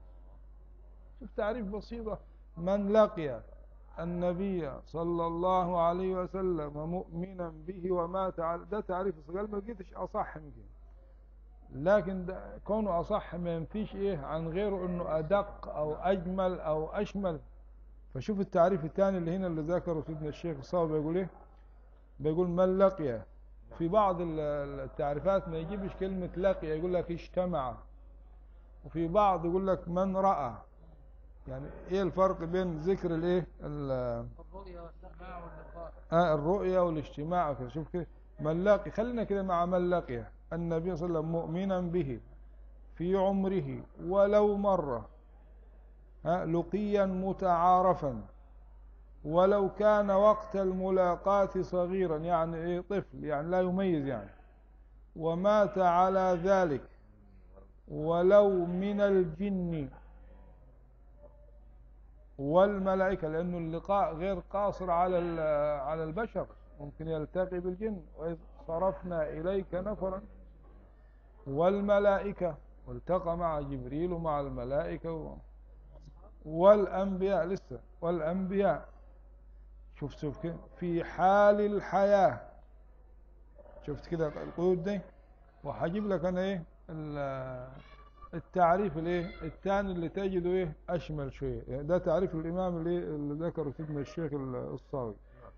شوف تعريف بسيطة من لقي النبي صلى الله عليه وسلم مؤمنا به ومات على ده تعريف قال ما لقيتش أصح من كده لكن ده كونه أصح ما ينفيش إيه عن غيره إنه أدق أو أجمل أو أشمل فشوف التعريف الثاني اللي هنا اللي ذكره سيدنا الشيخ الصاوي بيقول ايه بيقول من لقي في بعض ال- ال- التعريفات ما يجيبش كلمة لقي يقول لك اجتمع وفي بعض يقول لك من رأى يعني ايه الفرق بين ذكر الايه ال- الرؤيا والسماع واللقاء آه الرؤيا والاجتماع وكذا شوف كده من لقي خلينا كده مع من لقي النبي صلى الله عليه وسلم مؤمنا به في عمره ولو مرة ها لقيا متعارفا ولو كان وقت الملاقاة صغيرا يعني ايه طفل يعني لا يميز يعني ومات على ذلك ولو من الجن والملائكة لأنه اللقاء غير قاصر على ال- على البشر ممكن يلتقي بالجن وإذ صرفنا إليك نفرا والملائكة والتقى مع جبريل ومع الملائكة و... والأنبياء لسه والأنبياء شوف شوف كده في حال الحياة شفت كده القيود دي وهجيب لك أنا إيه ال- التعريف الايه الثاني اللي تجده ايه اشمل شويه يعني ده تعريف الامام اللي اللي ذكره سيدنا الشيخ الصاوي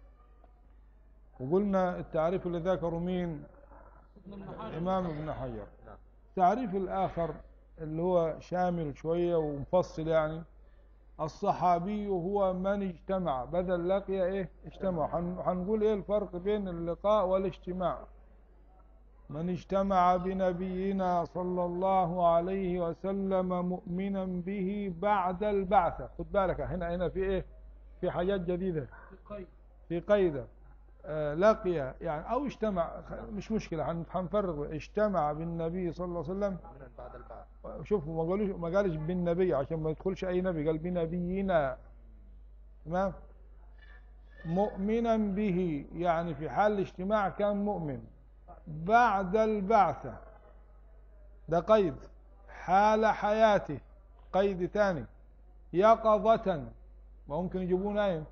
وقلنا التعريف اللي ذكره مين ابن حجر الامام ابن حجر نعم التعريف الاخر اللي هو شامل شويه ومفصل يعني الصحابي هو من اجتمع بدل لقي ايه اجتمع هن- هنقول ايه الفرق بين اللقاء والاجتماع من اجتمع بنبينا صلى الله عليه وسلم مؤمنا به بعد البعثة خد بالك هنا هنا في ايه في حاجات جديدة في قيد في قيدة آه لقي يعني او اجتمع خ- مش مشكلة هن- هنفرق بين اجتمع بالنبي صلى الله عليه وسلم من بعد البعث شوفوا ما قالوش ما قالش بالنبي عشان ما يدخلش اي نبي قال بنبينا تمام مؤمنا به يعني في حال الاجتماع كان مؤمن بعد البعثة ده قيد حال حياته قيد ثاني يقظة ما ممكن يجيبوه نايم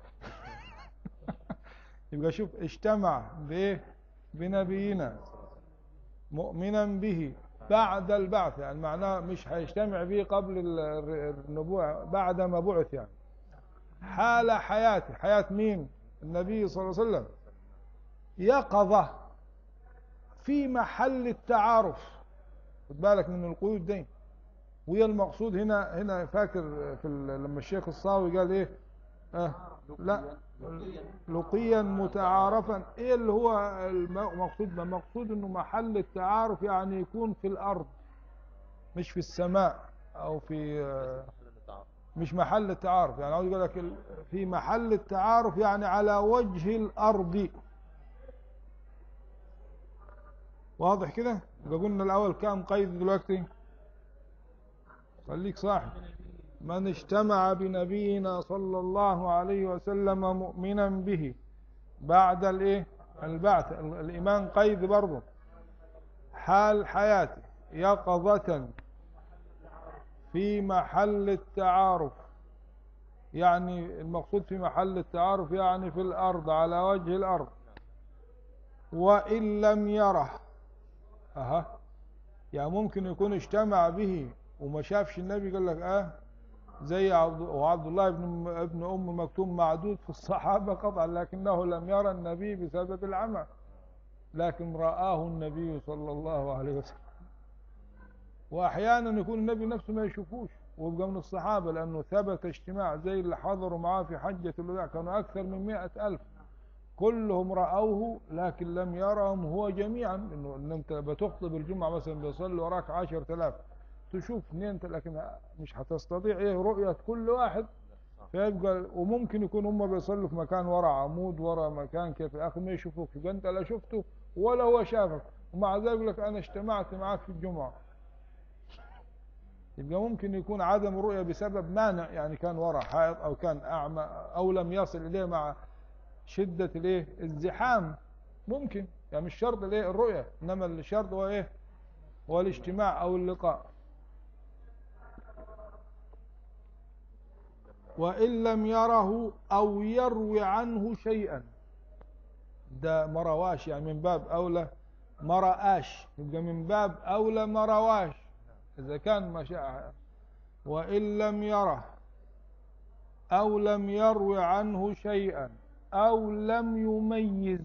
يبقى شوف اجتمع بايه بنبينا مؤمنا به بعد البعث يعني معناه مش هيجتمع به قبل ال- ال- النبوة بعد ما بعث يعني حال حياته حياة مين النبي صلى الله عليه وسلم يقظة في محل التعارف خد بالك من القيود دي وهي المقصود هنا هنا فاكر في ال- لما الشيخ الصاوي قال ايه آه لا لقيا متعارفا ايه اللي هو المقصود ده مقصود انه محل التعارف يعني يكون في الارض مش في السماء او في آه، مش محل التعارف يعني عاوز يقول لك ال- في محل التعارف يعني على وجه الارض واضح كده يبقى قلنا الاول كام قيد دلوقتي خليك صاحي من اجتمع بنبينا صلى الله عليه وسلم مؤمنا به بعد الايه البعث ال- الايمان قيد برضه حال حياته يقظة في محل التعارف يعني المقصود في محل التعارف يعني في الأرض على وجه الأرض وإن لم يره أها يعني ممكن يكون اجتمع به وما شافش النبي قال لك اه زي عبد وعبد الله بن ابن ام مكتوم معدود في الصحابه قطعا لكنه لم يرى النبي بسبب العمى لكن رآه النبي صلى الله عليه وسلم واحيانا يكون النبي نفسه ما يشوفوش ويبقى من الصحابه لانه ثبت اجتماع زي اللي حضروا معاه في حجه الوداع كانوا اكثر من مئة الف كلهم رأوه لكن لم يرهم هو جميعا انه إن انت بتخطب الجمعه مثلا بيصلي وراك عشر آلاف تشوف اثنين لكن مش هتستطيع ايه رؤيه كل واحد فيبقى وممكن يكون هم بيصلوا في مكان ورا عمود ورا مكان كيف يا اخي ما يشوفوك يبقى انت لا شفته ولا هو شافك ومع ذلك يقول لك انا اجتمعت معك في الجمعه يبقى ممكن يكون عدم الرؤيه بسبب مانع يعني كان ورا حائط او كان اعمى او لم يصل اليه مع شده الايه الزحام ممكن يعني مش شرط الايه الرؤيه انما الشرط هو ايه هو الاجتماع او اللقاء وإن لم يره أو يروي عنه شيئا ده ما رواش يعني من باب أولى ما رآش يبقى من باب أولى ما رواش إذا كان ما شاء وإن لم يره أو لم يروي عنه شيئا أو لم يميز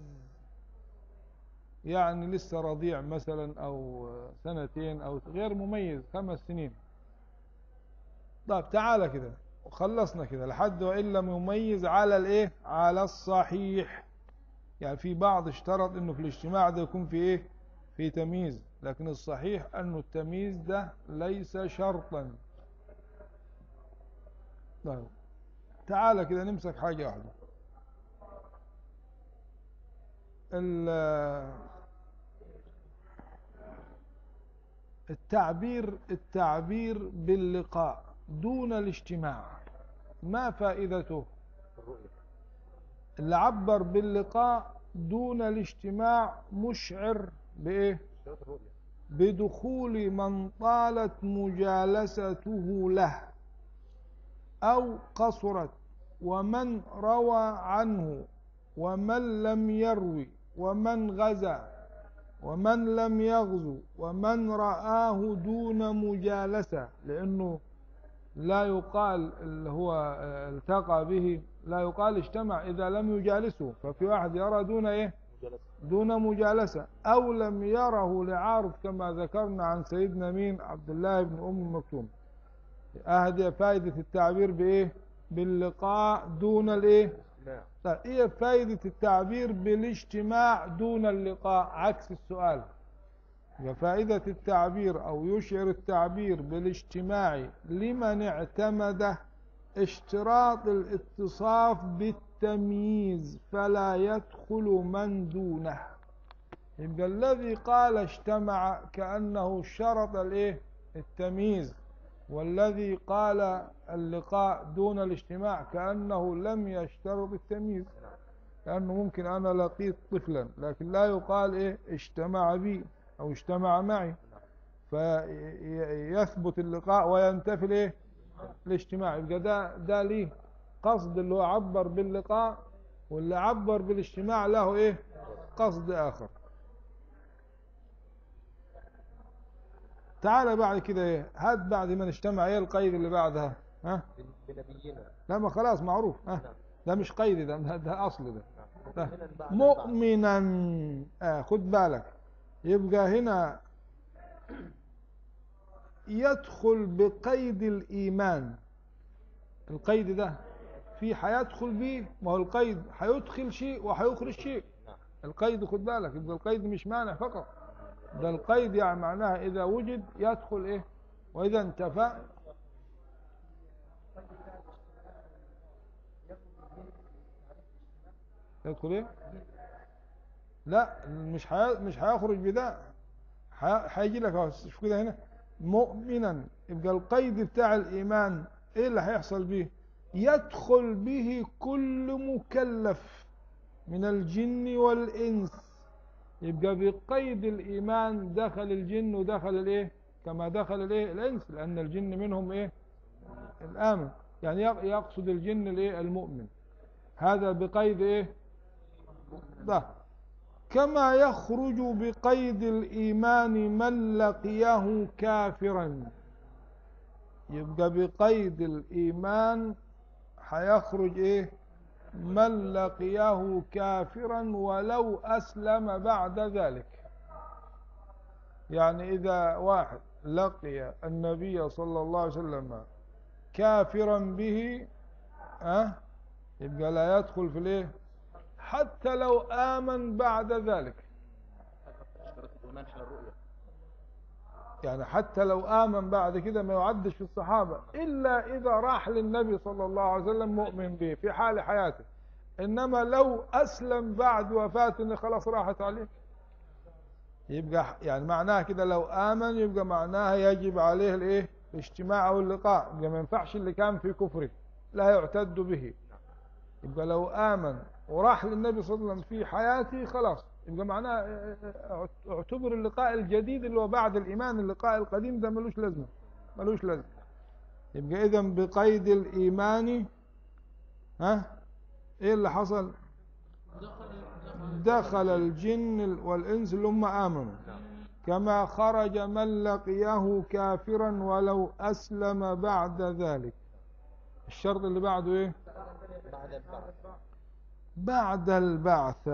يعني لسه رضيع مثلا أو سنتين أو غير مميز خمس سنين طيب تعالى كده وخلصنا كده لحد وإن لم يميز على الإيه على الصحيح يعني في بعض اشترط إنه في الاجتماع ده يكون في إيه في تمييز لكن الصحيح أنه التمييز ده ليس شرطا طيب تعالى كده نمسك حاجة واحدة التعبير التعبير باللقاء دون الاجتماع ما فائدته الرؤية اللي عبر باللقاء دون الاجتماع مشعر بإيه اشتراط الرؤية بدخول من طالت مجالسته له أو قصرت ومن روى عنه ومن لم يروي ومن غزا ومن لم يغزو ومن رآه دون مجالسة لأنه لا يقال اللي هو آه، التقى به لا يقال اجتمع إذا لم يجالسه ففي واحد يرى دون إيه مجالسة دون مجالسة أو لم يره لعارض كما ذكرنا عن سيدنا مين عبد الله بن أم مكتوم أهدي فائدة التعبير بإيه باللقاء دون الإيه نعم طيب إيه فائدة التعبير بالاجتماع دون اللقاء عكس السؤال يبقى فائدة التعبير أو يشعر التعبير بالاجتماع لمن اعتمد اشتراط الاتصاف بالتمييز فلا يدخل من دونه يبقى الذي قال اجتمع كأنه شرط الايه التمييز والذي قال اللقاء دون الاجتماع كأنه لم يشترط التمييز لأنه ممكن أنا لقيت طفلا لكن لا يقال إيه اجتمع بي أو اجتمع معي فيثبت اللقاء وينتفي الإيه الاجتماع يبقى ده ده ليه قصد اللي هو عبر باللقاء واللي عبر بالاجتماع له إيه قصد آخر تعال بعد كده إيه هات بعد ما نجتمع إيه القيد اللي بعدها ها بن- بنبينا لا ما خلاص معروف ها نعم ده مش قيد ده ده أصل ده نعم ده مؤمنا بعد البعث. مؤمنا آه خد بالك يبقى هنا يدخل بقيد الإيمان القيد ده في هيدخل بيه ما هو القيد هيدخل شيء وهيخرج شيء نعم القيد خد بالك يبقى القيد مش مانع فقط ده القيد يعني معناها إذا وجد يدخل إيه وإذا انتفى يدخل إيه لا مش حي... مش هيخرج بده ح- هيجي لك أهو، شوف كده هنا مؤمنا يبقى القيد بتاع الإيمان إيه اللي هيحصل به يدخل به كل مكلف من الجن والإنس يبقى بقيد الإيمان دخل الجن ودخل الإيه كما دخل الإيه الإنس لأن الجن منهم إيه الآمن يعني يق- يقصد الجن الإيه المؤمن هذا بقيد إيه ده كما يخرج بقيد الإيمان من لقيه كافرا يبقى بقيد الإيمان هيخرج إيه من لقيه كافرا ولو أسلم بعد ذلك يعني إذا واحد لقي النبي صلى الله عليه وسلم كافرا به أه يبقى لا يدخل في الايه حتى لو آمن بعد ذلك اشتراط الإيمان حال الرؤية يعني حتى لو آمن بعد كده ما يعدش في الصحابة إلا إذا راح للنبي صلى الله عليه وسلم مؤمن به في حال حياته إنما لو أسلم بعد وفاته خلاص راحت عليه يبقى يعني معناها كده لو آمن يبقى معناها يجب عليه الإيه الاجتماع أو اللقاء يبقى ما ينفعش اللي كان في كفره لا يعتد به يبقى لو آمن وراح للنبي صلى الله عليه وسلم في حياته خلاص يبقى معناه اعتبر اللقاء الجديد اللي هو بعد الإيمان اللقاء القديم ده ملوش لازمة ملوش لازمة يبقى إذا بقيد الإيمان ها إيه اللي حصل دخل دخل الجن والإنس اللي هم آمنوا كما خرج من لقيه كافرا ولو أسلم بعد ذلك الشرط اللي بعده إيه بعد البعث بعد البعث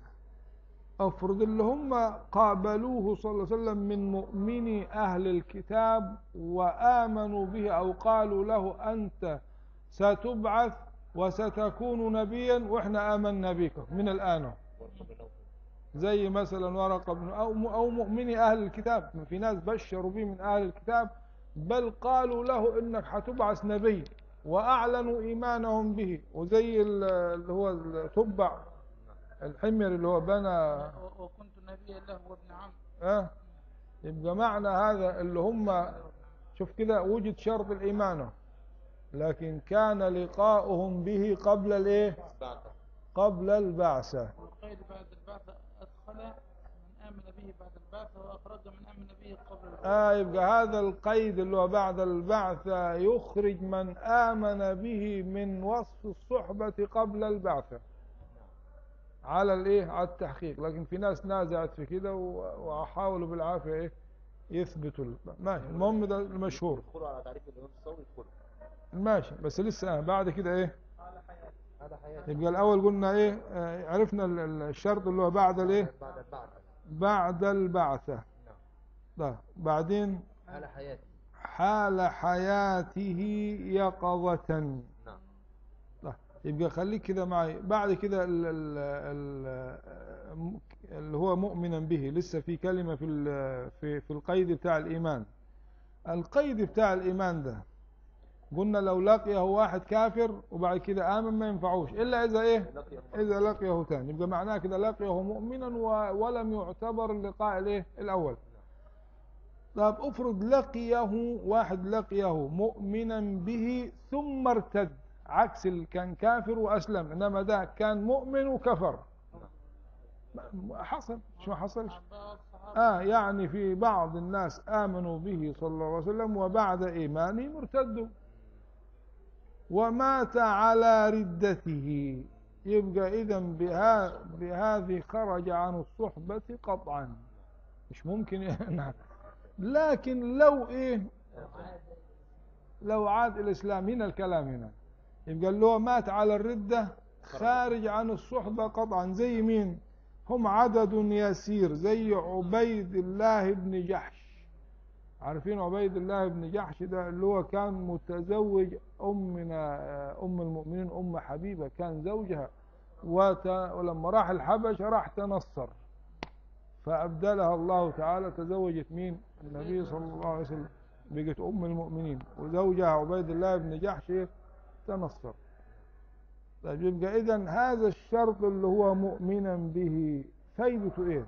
افرض اللي هم قابلوه صلى الله عليه وسلم من مؤمني اهل الكتاب وامنوا به او قالوا له انت ستبعث وستكون نبيا واحنا امنا بك من الان زي مثلا ورقه بن او او مؤمني اهل الكتاب في ناس بشروا به من اهل الكتاب بل قالوا له انك هتبعث نبي واعلنوا ايمانهم به وزي ال- اللي هو التبع الحمير اللي هو بنى و- وكنت نبيا له وابن عم اه يبقى معنى هذا اللي هم شوف كده وجد شرط الايمان لكن كان لقاؤهم به قبل الايه بعد قبل البعثه والقيد بعد البعث أدخل من آمن به بعد البعث وأخرج من آمن به قبل البعث آه يبقى هذا القيد اللي هو بعد البعثة يخرج من آمن به من وصف الصحبة قبل البعثة على الايه على التحقيق لكن في ناس نازعت في كده و- وحاولوا بالعافية ايه يثبتوا ال- ماشي المهم ده المشهور يدخلوا على تعريف الإمام الصوي يدخلوا ماشي بس لسه بعد كده ايه هذا حياتي يبقى الاول قلنا ايه آه، عرفنا ال- ال- الشرط اللي هو بعد الايه بعد البعث بعد البعثة نعم طيب بعدين هذا حياتي حال حياته يقظة نعم لا يبقى خليك كده معي بعد كده ال- ال- ال- اللي هو مؤمنا به لسه في كلمة في ال- في في القيد بتاع الإيمان القيد بتاع الإيمان ده قلنا لو لقيه واحد كافر وبعد كده آمن ما ينفعوش إلا إذا إيه لقي الله إذا لقيه ثاني يبقى معناه كده لقيه مؤمنا و- ولم يعتبر اللقاء الإيه الأول طب افرض لقيه واحد لقيه مؤمنا به ثم ارتد عكس اللي كان كافر وأسلم إنما ده كان مؤمن وكفر ما- حصل شو ما حصلش بعض الصحابة آه يعني في بعض الناس آمنوا به صلى الله عليه وسلم وبعد إيمانهم ارتدوا ومات على ردته يبقى إذا بها بهذه خرج عن الصحبة قطعا مش ممكن نعم لكن لو إيه لو عاد الإسلام هنا الكلام هنا يبقى اللي هو مات على الردة خارج عن الصحبة قطعا زي مين هم عدد يسير زي عبيد الله بن جحش عارفين عبيد الله بن جحش ده اللي هو كان متزوج أمنا أم المؤمنين أم حبيبة كان زوجها وت... ولما راح الحبشة راح تنصر فأبدلها الله تعالى تزوجت مين النبي صلى الله عليه وسلم بقت أم المؤمنين وزوجها عبيد الله بن جحش إيه؟ تنصر طيب يبقى إذا هذا الشرط اللي هو مؤمنا به فايدته إيه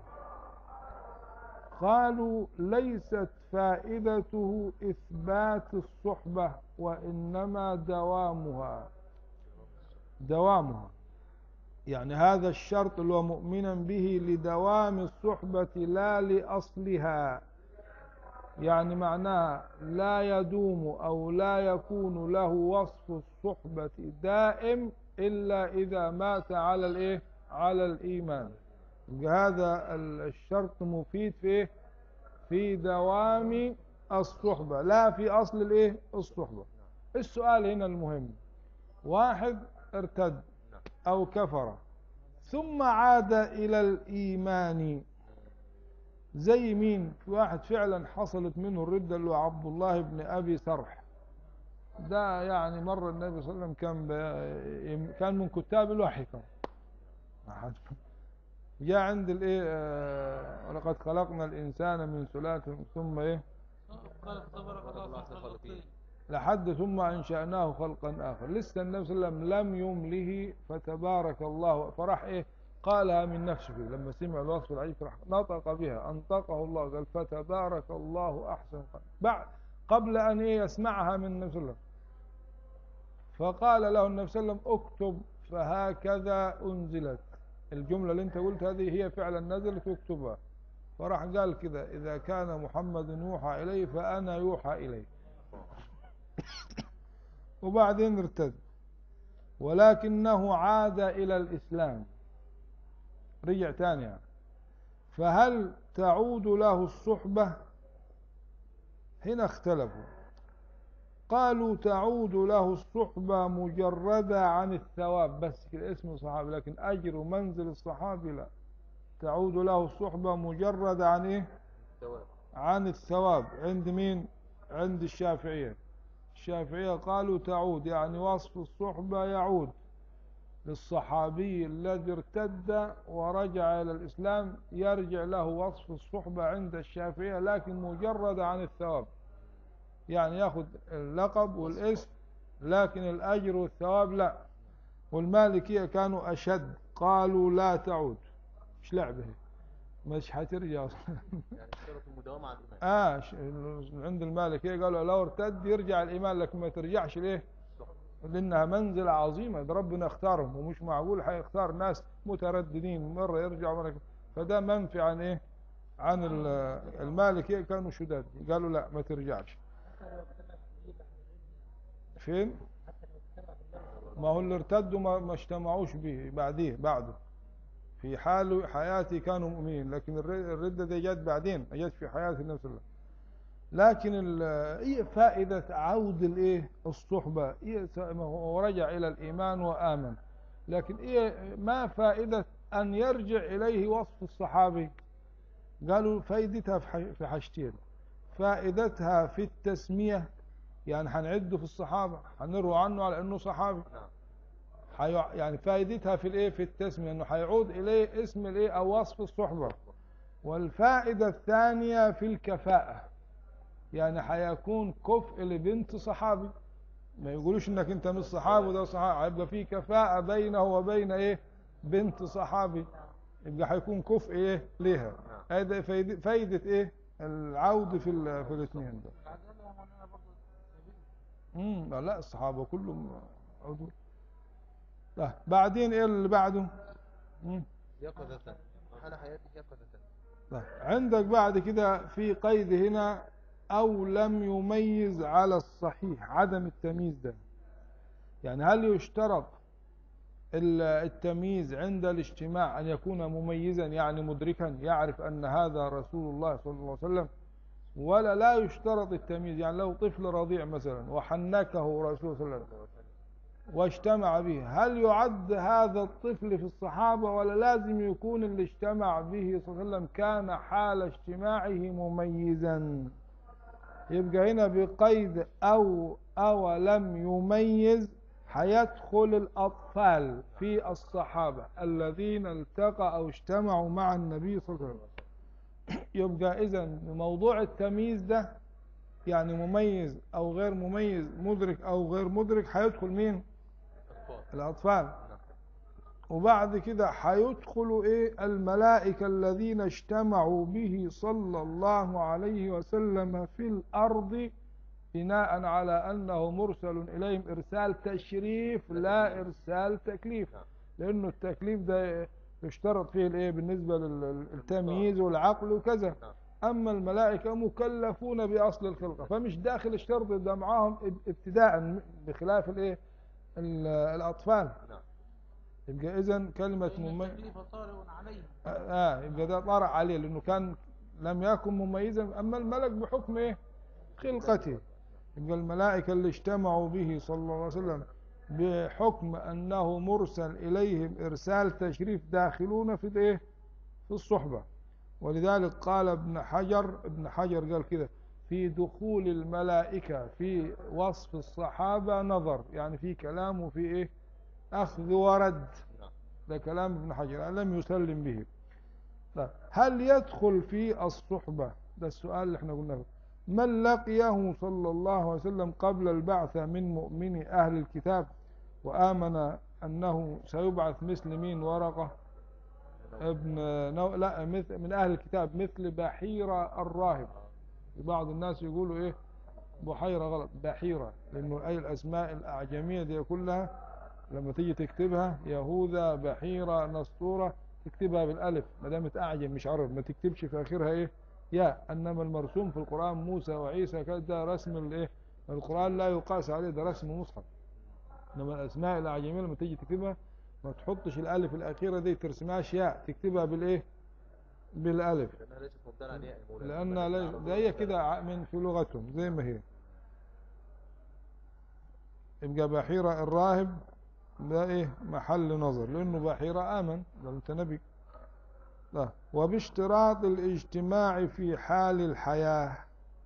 قالوا ليست فائدته إثبات الصحبة وإنما دوامها دوامها يعني هذا الشرط اللي هو مؤمنا به لدوام الصحبة لا لأصلها يعني معناها لا يدوم أو لا يكون له وصف الصحبة دائم إلا إذا مات على الإيه؟ على الإيمان هذا الشرط مفيد في إيه؟ في دوام الصحبة لا في أصل الإيه؟ الصحبة السؤال هنا المهم واحد ارتد أو كفر ثم عاد إلى الإيمان زي مين في واحد فعلا حصلت منه الردة اللي هو عبد الله بن أبي سرح ده يعني مرة النبي صلى الله عليه وسلم كان ب... كان من كتاب الوحي كان جاء عند الايه آه، ولقد خلقنا الانسان من سلاله ثم ايه قال تبارك الله في الخلقين لحد ثم انشاناه خلقا اخر لسه النبي صلى الله عليه وسلم لم يمله فتبارك الله فراح ايه قالها من نفسه لما سمع الوصف العجيب راح نطق بها انطقه الله قال فتبارك الله احسن الخالقين. بعد قبل ان ايه يسمعها من النبي صلى الله عليه وسلم فقال له النبي صلى الله عليه وسلم اكتب فهكذا انزلت الجملة اللي انت قلت هذه هي فعلا نزلت اكتبها فراح قال كده إذا كان محمد يوحى إليه فأنا يوحى إليه وبعدين ارتد ولكنه عاد إلى الإسلام رجع تاني يعني. فهل تعود له الصحبة هنا اختلفوا قالوا تعود له الصحبة مجردة عن الثواب بس كده اسم صحابي لكن أجر ومنزل الصحابي لا تعود له الصحبة مجردة عن إيه ثواب عن الثواب عند مين عند الشافعية الشافعية قالوا تعود يعني وصف الصحبة يعود للصحابي الذي ارتد ورجع إلى الإسلام يرجع له وصف الصحبة عند الشافعية لكن مجرد عن الثواب يعني ياخذ اللقب والاسم لكن الأجر والثواب لا والمالكية كانوا أشد قالوا لا تعود مش لعبة هي. مش حترجع أصلا يعني اشترط المداومة على الإيمان آه ش- عند المالكية قالوا لو ارتد يرجع الإيمان لكن ما ترجعش ليه لأنها منزلة عظيمة ده ربنا اختارهم ومش معقول حيختار ناس مترددين مرة يرجعوا مرة فده منفي عن إيه عن ال- المالكية كانوا شداد قالوا لا ما ترجعش فين ما هو اللي ارتدوا ما, ما اجتمعوش به بعديه بعده في حال حياتي كانوا مؤمنين لكن الر- الردة دي جت بعدين جت في حياة النبي صلى الله عليه وسلم لكن ال- ايه فائدة عود الايه الصحبة ايه س- ما هو رجع الى الايمان وامن لكن ايه ما فائدة ان يرجع اليه وصف الصحابي قالوا فائدتها في ح- في حاجتين فائدتها في التسمية يعني هنعده في الصحابة هنروى عنه على انه صحابي نعم حي... يعني فائدتها في الايه في التسمية انه هيعود اليه اسم الايه او وصف الصحبة والفائدة الثانية في الكفاءة يعني هيكون كفء لبنت صحابي ما يقولوش انك انت مش صحابي وده صحابي هيبقى في كفاءة بينه وبين ايه بنت صحابي يبقى هيكون كفء ايه ليها هذا فايدة, فايدة ايه العود في ال... في الاثنين ده العدالة يا مولانا برضه امم لا الصحابة كلهم عدول لا بعدين ايه اللي بعده مم. يقظة حال حياتي يقظة لا. عندك بعد كده في قيد هنا او لم يميز على الصحيح عدم التمييز ده يعني هل يشترط ال- التمييز عند الاجتماع ان يكون مميزا يعني مدركا يعرف ان هذا رسول الله صلى الله عليه وسلم ولا لا يشترط التمييز يعني لو طفل رضيع مثلا وحنكه رسول صلى الله عليه وسلم واجتمع به هل يعد هذا الطفل في الصحابة ولا لازم يكون اللي اجتمع به صلى الله عليه وسلم كان حال اجتماعه مميزا يبقى هنا بقيد أو أو لم يميز هيدخل الأطفال في الصحابة الذين التقى أو اجتمعوا مع النبي صلى الله عليه وسلم يبقى إذا موضوع التمييز ده يعني مميز أو غير مميز مدرك أو غير مدرك هيدخل مين أطفال الأطفال نعم وبعد كده هيدخلوا ايه الملائكة الذين اجتمعوا به صلى الله عليه وسلم في الأرض بناء على أنه مرسل إليهم إرسال تشريف لا إرسال تكليف نعم. لأنه التكليف ده يشترط فيه الايه بالنسبة لل- للتمييز والعقل وكذا نعم. أما الملائكة مكلفون بأصل الخلقة فمش داخل الشرط ده معاهم اب- ابتداء بخلاف الايه ال- الأطفال نعم يبقى إذن كلمة فإن مميز التكليف طارئ عليهم آه يبقى ده طرأ عليه لأنه كان لم يكن مميزا أما الملك بحكم إيه؟ خلقته يبقى الملائكة اللي اجتمعوا به صلى الله عليه وسلم بحكم أنه مرسل إليهم إرسال تشريف داخلون في الإيه؟ في الصحبة ولذلك قال ابن حجر ابن حجر قال كده في دخول الملائكة في وصف الصحابة نظر يعني في كلام وفي إيه؟ أخذ ورد نعم ده كلام ابن حجر يعني لم يسلم به طيب هل يدخل في الصحبة ده السؤال اللي احنا قلناه من لقيه صلى الله عليه وسلم قبل البعثة من مؤمني أهل الكتاب وآمن أنه سيبعث مثل مين ورقة ابن نو... لا مثل من أهل الكتاب مثل بحيرة الراهب بعض الناس يقولوا إيه بحيرة غلط بحيرة لأنه أي الأسماء الأعجمية دي كلها لما تيجي تكتبها يهوذا بحيرة نسطورة تكتبها بالألف ما دامت أعجم مش عرب ما تكتبش في آخرها إيه يا إنما المرسوم في القرآن موسى وعيسى كده ده رسم الإيه القرآن لا يقاس عليه ده رسم مصحف إنما الأسماء الأعجمية لما تيجي تكتبها ما تحطش الألف الأخيرة دي ترسمهاش ياء تكتبها بالإيه بالألف لأنها ليست مبتنى عن ياء يا مولانا. لأن ليس ده هي كده ع- من في لغتهم زي ما هي يبقى بحيرة الراهب ده ايه محل نظر لأنه بحيرة آمن ده أنت نبي لا وباشتراط الاجتماع في حال الحياة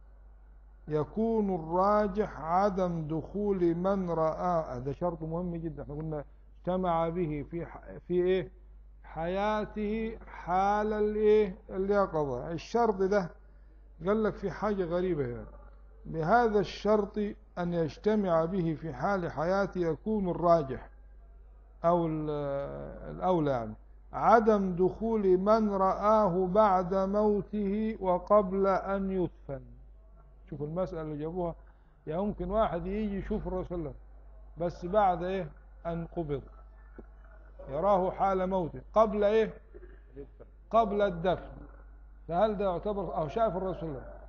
يكون الراجح عدم دخول من رآه ده شرط مهم جدا احنا قلنا اجتمع به في ح... في ايه حياته حال الايه اليقظة الشرط ده قال لك في حاجة غريبة يعني بهذا الشرط أن يجتمع به في حال حياته يكون الراجح أو ال- الأولى يعني عدم دخول من رآه بعد موته وقبل أن يدفن شوف المسألة اللي جابوها يعني ممكن واحد يجي يشوف الرسول صلى الله عليه وسلم بس بعد إيه أن قبض يراه حال موته قبل إيه يدفن. قبل الدفن فهل ده يعتبر أو شاف الرسول صلى الله عليه وسلم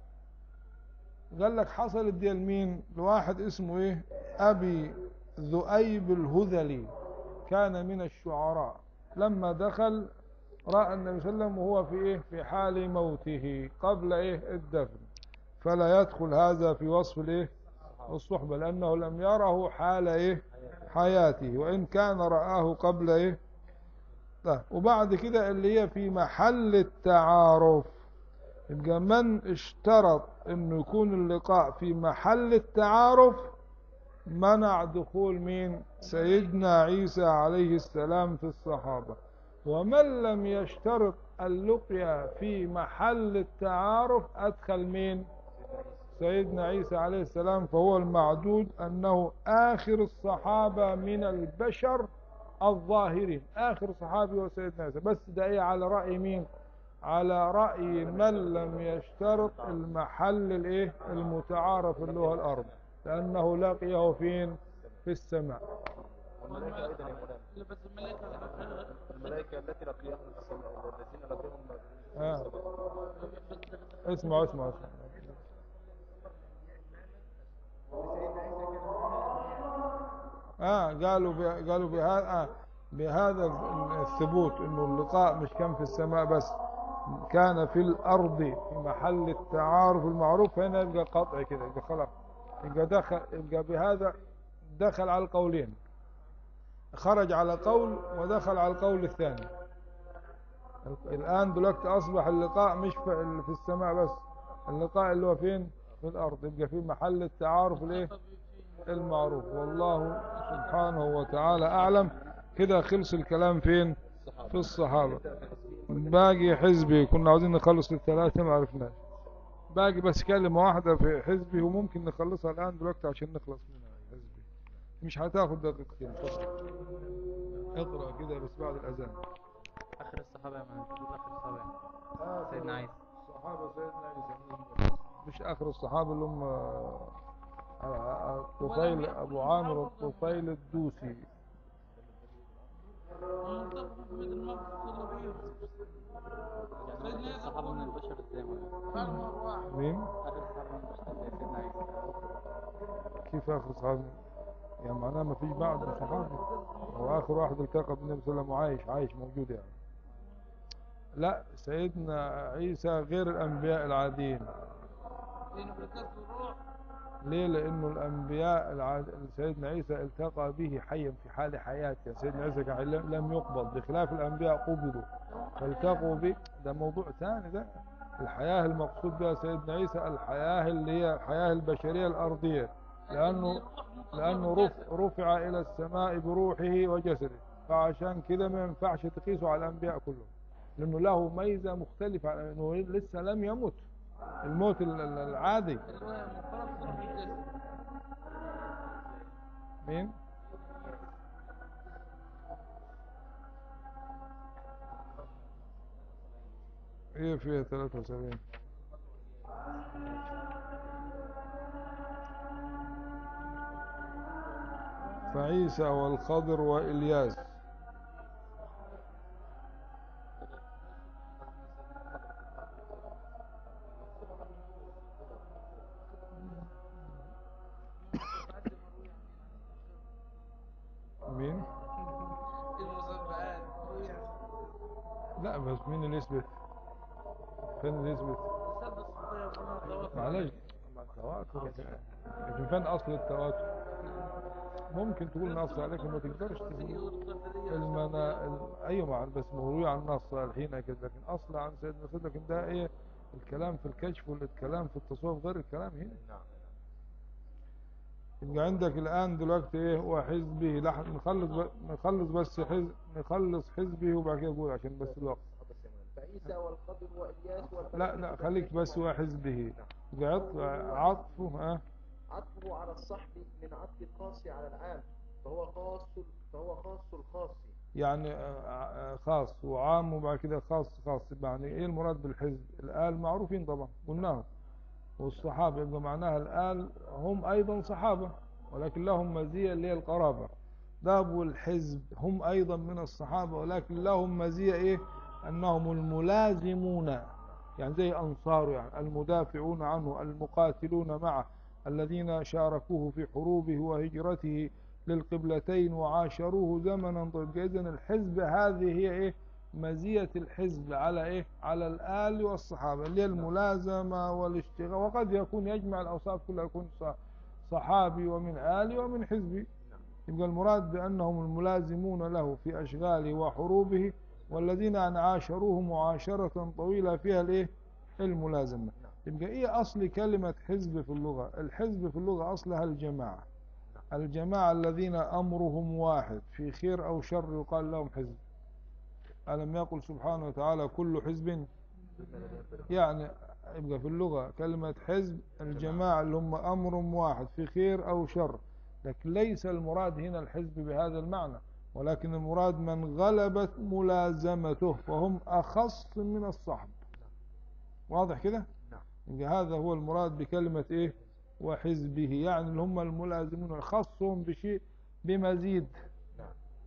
قال لك حصلت دي لمين لواحد اسمه ايه ابي ذؤيب الهذلي كان من الشعراء لما دخل راى النبي صلى الله عليه وسلم وهو في ايه في حال موته قبل ايه الدفن فلا يدخل هذا في وصف الايه الصحبه لانه لم يره حال ايه حياته وان كان رآه قبل ايه لا وبعد كده اللي هي في محل التعارف يبقى من اشترط انه يكون اللقاء في محل التعارف منع دخول مين سيدنا عيسى عليه السلام في الصحابة ومن لم يشترط اللقيا في محل التعارف أدخل مين سيدنا عيسى عليه السلام فهو المعدود أنه آخر الصحابة من البشر الظاهرين آخر صحابي هو سيدنا عيسى بس ده إيه على رأي مين على رأي من لم يشترط المحل الايه المتعارف اللي هو الأرض لأنه لقيه فين في السماء والملائكة أيضا يا مولانا اللي بس الملائكة الملائكة التي لقيهم في السماء الذين لقيهم في آه. السماء اسمعوا اسمعوا اسمعوا اه قالوا ب- قالوا بهذا آه بهذا الثبوت انه اللقاء مش كان في السماء بس كان في الارض في محل التعارف المعروف هنا يبقى قطع كده يبقى خلاص يبقى دخل يبقى بهذا دخل على القولين خرج على قول ودخل على القول الثاني الآن دلوقتي أصبح اللقاء مش في في السماء بس اللقاء اللي هو فين في الأرض يبقى في محل التعارف الايه المعروف والله سبحانه وتعالى أعلم كده خلص الكلام فين في الصحابة باقي حزبي كنا عاوزين نخلص الثلاثة ما عرفناش باقي بس كلمة واحدة في حزبي وممكن نخلصها الآن دلوقتي عشان نخلص منها حزبي مش هتاخد دقيقتين اتفضل. اقرأ كده بس بعد الأذان آخر الصحابة يا مان تقول آخر الصحابة سيدنا عيسى الصحابة سيدنا عيسى مش آخر الصحابة اللي هم آه، آه، الطفيل أبو عامر الطفيل الدوسي ومنتظر محمد الموقف كله بيه يعني آخر الصحابة من البشر ازاي ولا؟ أرمر واحد مين؟ آخر الصحابة من البشر ازاي سيدنا عيسى كيف آخر الصحابة؟ يعني معناه ما فيش بعد صحابي هو آخر واحد التقى بالنبي صلى الله عليه وسلم وعايش عايش موجود يعني لا سيدنا عيسى غير الأنبياء العاديين لأنه بالكسر الروح ليه لأنه الأنبياء العاد... سيدنا عيسى التقى به حيا في حال حياته سيدنا عيسى كان لم لم يقبض بخلاف الأنبياء قبضوا فالتقوا به ده موضوع ثاني ده الحياة المقصود بها سيدنا عيسى الحياة اللي هي الحياة البشرية الأرضية لأنه لأنه رف رفع إلى السماء بروحه وجسده فعشان كده ما ينفعش تقيسه على الأنبياء كلهم لأنه له ميزة مختلفة عن أنه لسه لم يمت الموت ال- ال- العادي اللي هو منفرد روح الجسد مين؟ هي فيها 73 فعيسى والخضر وإلياس مين؟ المسبعات لا بس مين اللي يثبت؟ فين اللي يثبت؟ سد الصوفية وكمان التواتر معلش التواتر لكن فين اصل التواتر ممكن تقول نص عليك ما تقدرش تقول المنا ال- ايوه مع بس مروي عن نص صالحين كده لكن اصل عن سيدنا سيد لكن ده ايه الكلام في الكشف والكلام في التصوف غير الكلام هنا نعم يبقى عندك الان دلوقتي ايه وحزبه لحظه نخلص ب... نخلص بس حزب نخلص حزبه وبعد كده اقول عشان بس الوقت فعيسى والخضر والياس والفلك لا لا خليك بس وحزبه يبقى عط- عطفه ها عطفه على الصحب من عطف الخاص على العام فهو خاص فهو خاص الخاص يعني آه، آه، خاص وعام وبعد كده خاص خاص يعني ايه المراد بالحزب الآل معروفين طبعا قلناهم والصحابة يبقى معناها الآل هم أيضا صحابة ولكن لهم مزية اللي هي القرابة ده والحزب هم أيضا من الصحابة ولكن لهم مزية إيه أنهم الملازمون يعني زي أنصار يعني المدافعون عنه المقاتلون معه الذين شاركوه في حروبه وهجرته للقبلتين وعاشروه زمنا طويلا إذن الحزب هذه هي إيه مزية الحزب على إيه على الآل والصحابة اللي هي الملازمة والاشتغال وقد يكون يجمع الأوصاف كلها يكون ص- صحابي ومن آلي ومن حزبي يبقى المراد بأنهم الملازمون له في أشغاله وحروبه والذين أن عاشروه معاشرة طويلة فيها الإيه الملازمة يبقى إيه أصل كلمة حزب في اللغة الحزب في اللغة أصلها الجماعة الجماعة الذين أمرهم واحد في خير أو شر يقال لهم حزب ألم يقل سبحانه وتعالى كل حزب يعني يبقى في اللغة كلمة حزب الجماعة اللي هم أمرهم واحد في خير أو شر لكن ليس المراد هنا الحزب بهذا المعنى ولكن المراد من غلبت ملازمته وهم أخص من الصحب واضح كده نعم. يبقى هذا هو المراد بكلمة إيه وحزبه يعني اللي هم الملازمون خصهم بشيء بمزيد نعم.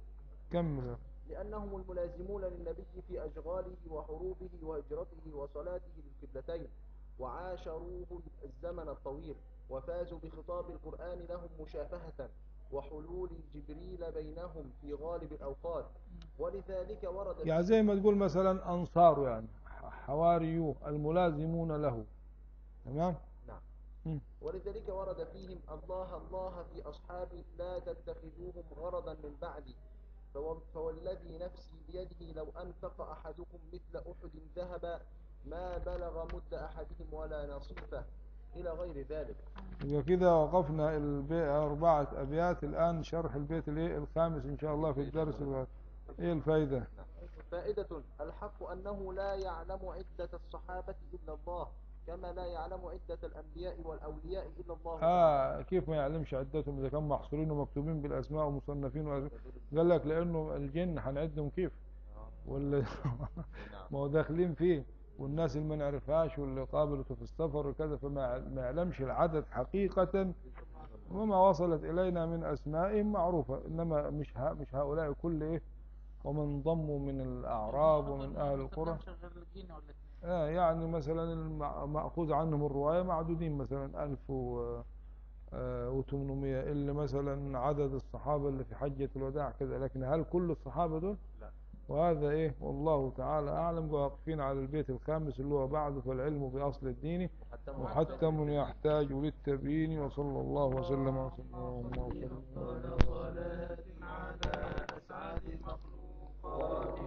كمل لأنهم الملازمون للنبي في أشغاله وحروبه وهجرته وصلاته للقبلتين وعاشروه الزمن الطويل وفازوا بخطاب القرآن لهم مشافهة وحلول جبريل بينهم في غالب الأوقات ولذلك ورد في- يعني زي ما تقول مثلا أنصار يعني حواريوه الملازمون له تمام نعم مم. ولذلك ورد فيهم الله الله في أصحابي لا تتخذوهم غرضا من بعدي فو- فوالذي نفسي بيده لو أنفق أحدكم مثل أحد ذهبا ما بلغ مد أحدهم ولا نصيفه إلى غير ذلك يبقى كده وقفنا البي... أربعة أبيات الآن شرح البيت الإيه الخامس إن شاء الله في الدرس الوقت إيه الفايدة فائدة الحق أنه لا يعلم عدة الصحابة إلا الله كما لا يعلم عدة الأنبياء والأولياء إلا الله تعالى. آه كيف ما يعلمش عدتهم إذا كانوا محصورين ومكتوبين بالأسماء ومصنفين وأسماء. قال لك لأنه الجن هنعدهم كيف ولا ما هو داخلين فيه والناس اللي ما نعرفهاش واللي قابلته في السفر وكذا فما ما يعلمش العدد حقيقة وما وصلت إلينا من أسمائهم معروفة إنما مش ها مش هؤلاء كل إيه ومن ضموا من الأعراب ومن أهل القرى شغل الجن ولا اتنين آه يعني مثلا المأخوذ عنهم الرواية معدودين مثلا ألف و وثمانمية اللي مثلا عدد الصحابة اللي في حجة الوداع كذا لكن هل كل الصحابة دول لا. وهذا إيه والله تعالى أعلم واقفين على البيت الخامس اللي هو بعده فالعلم بأصل الدين محتم محتم يحتاج للتبيين وصلى الله وسلم وسلم وسلم صلاة على أسعد المخلوقات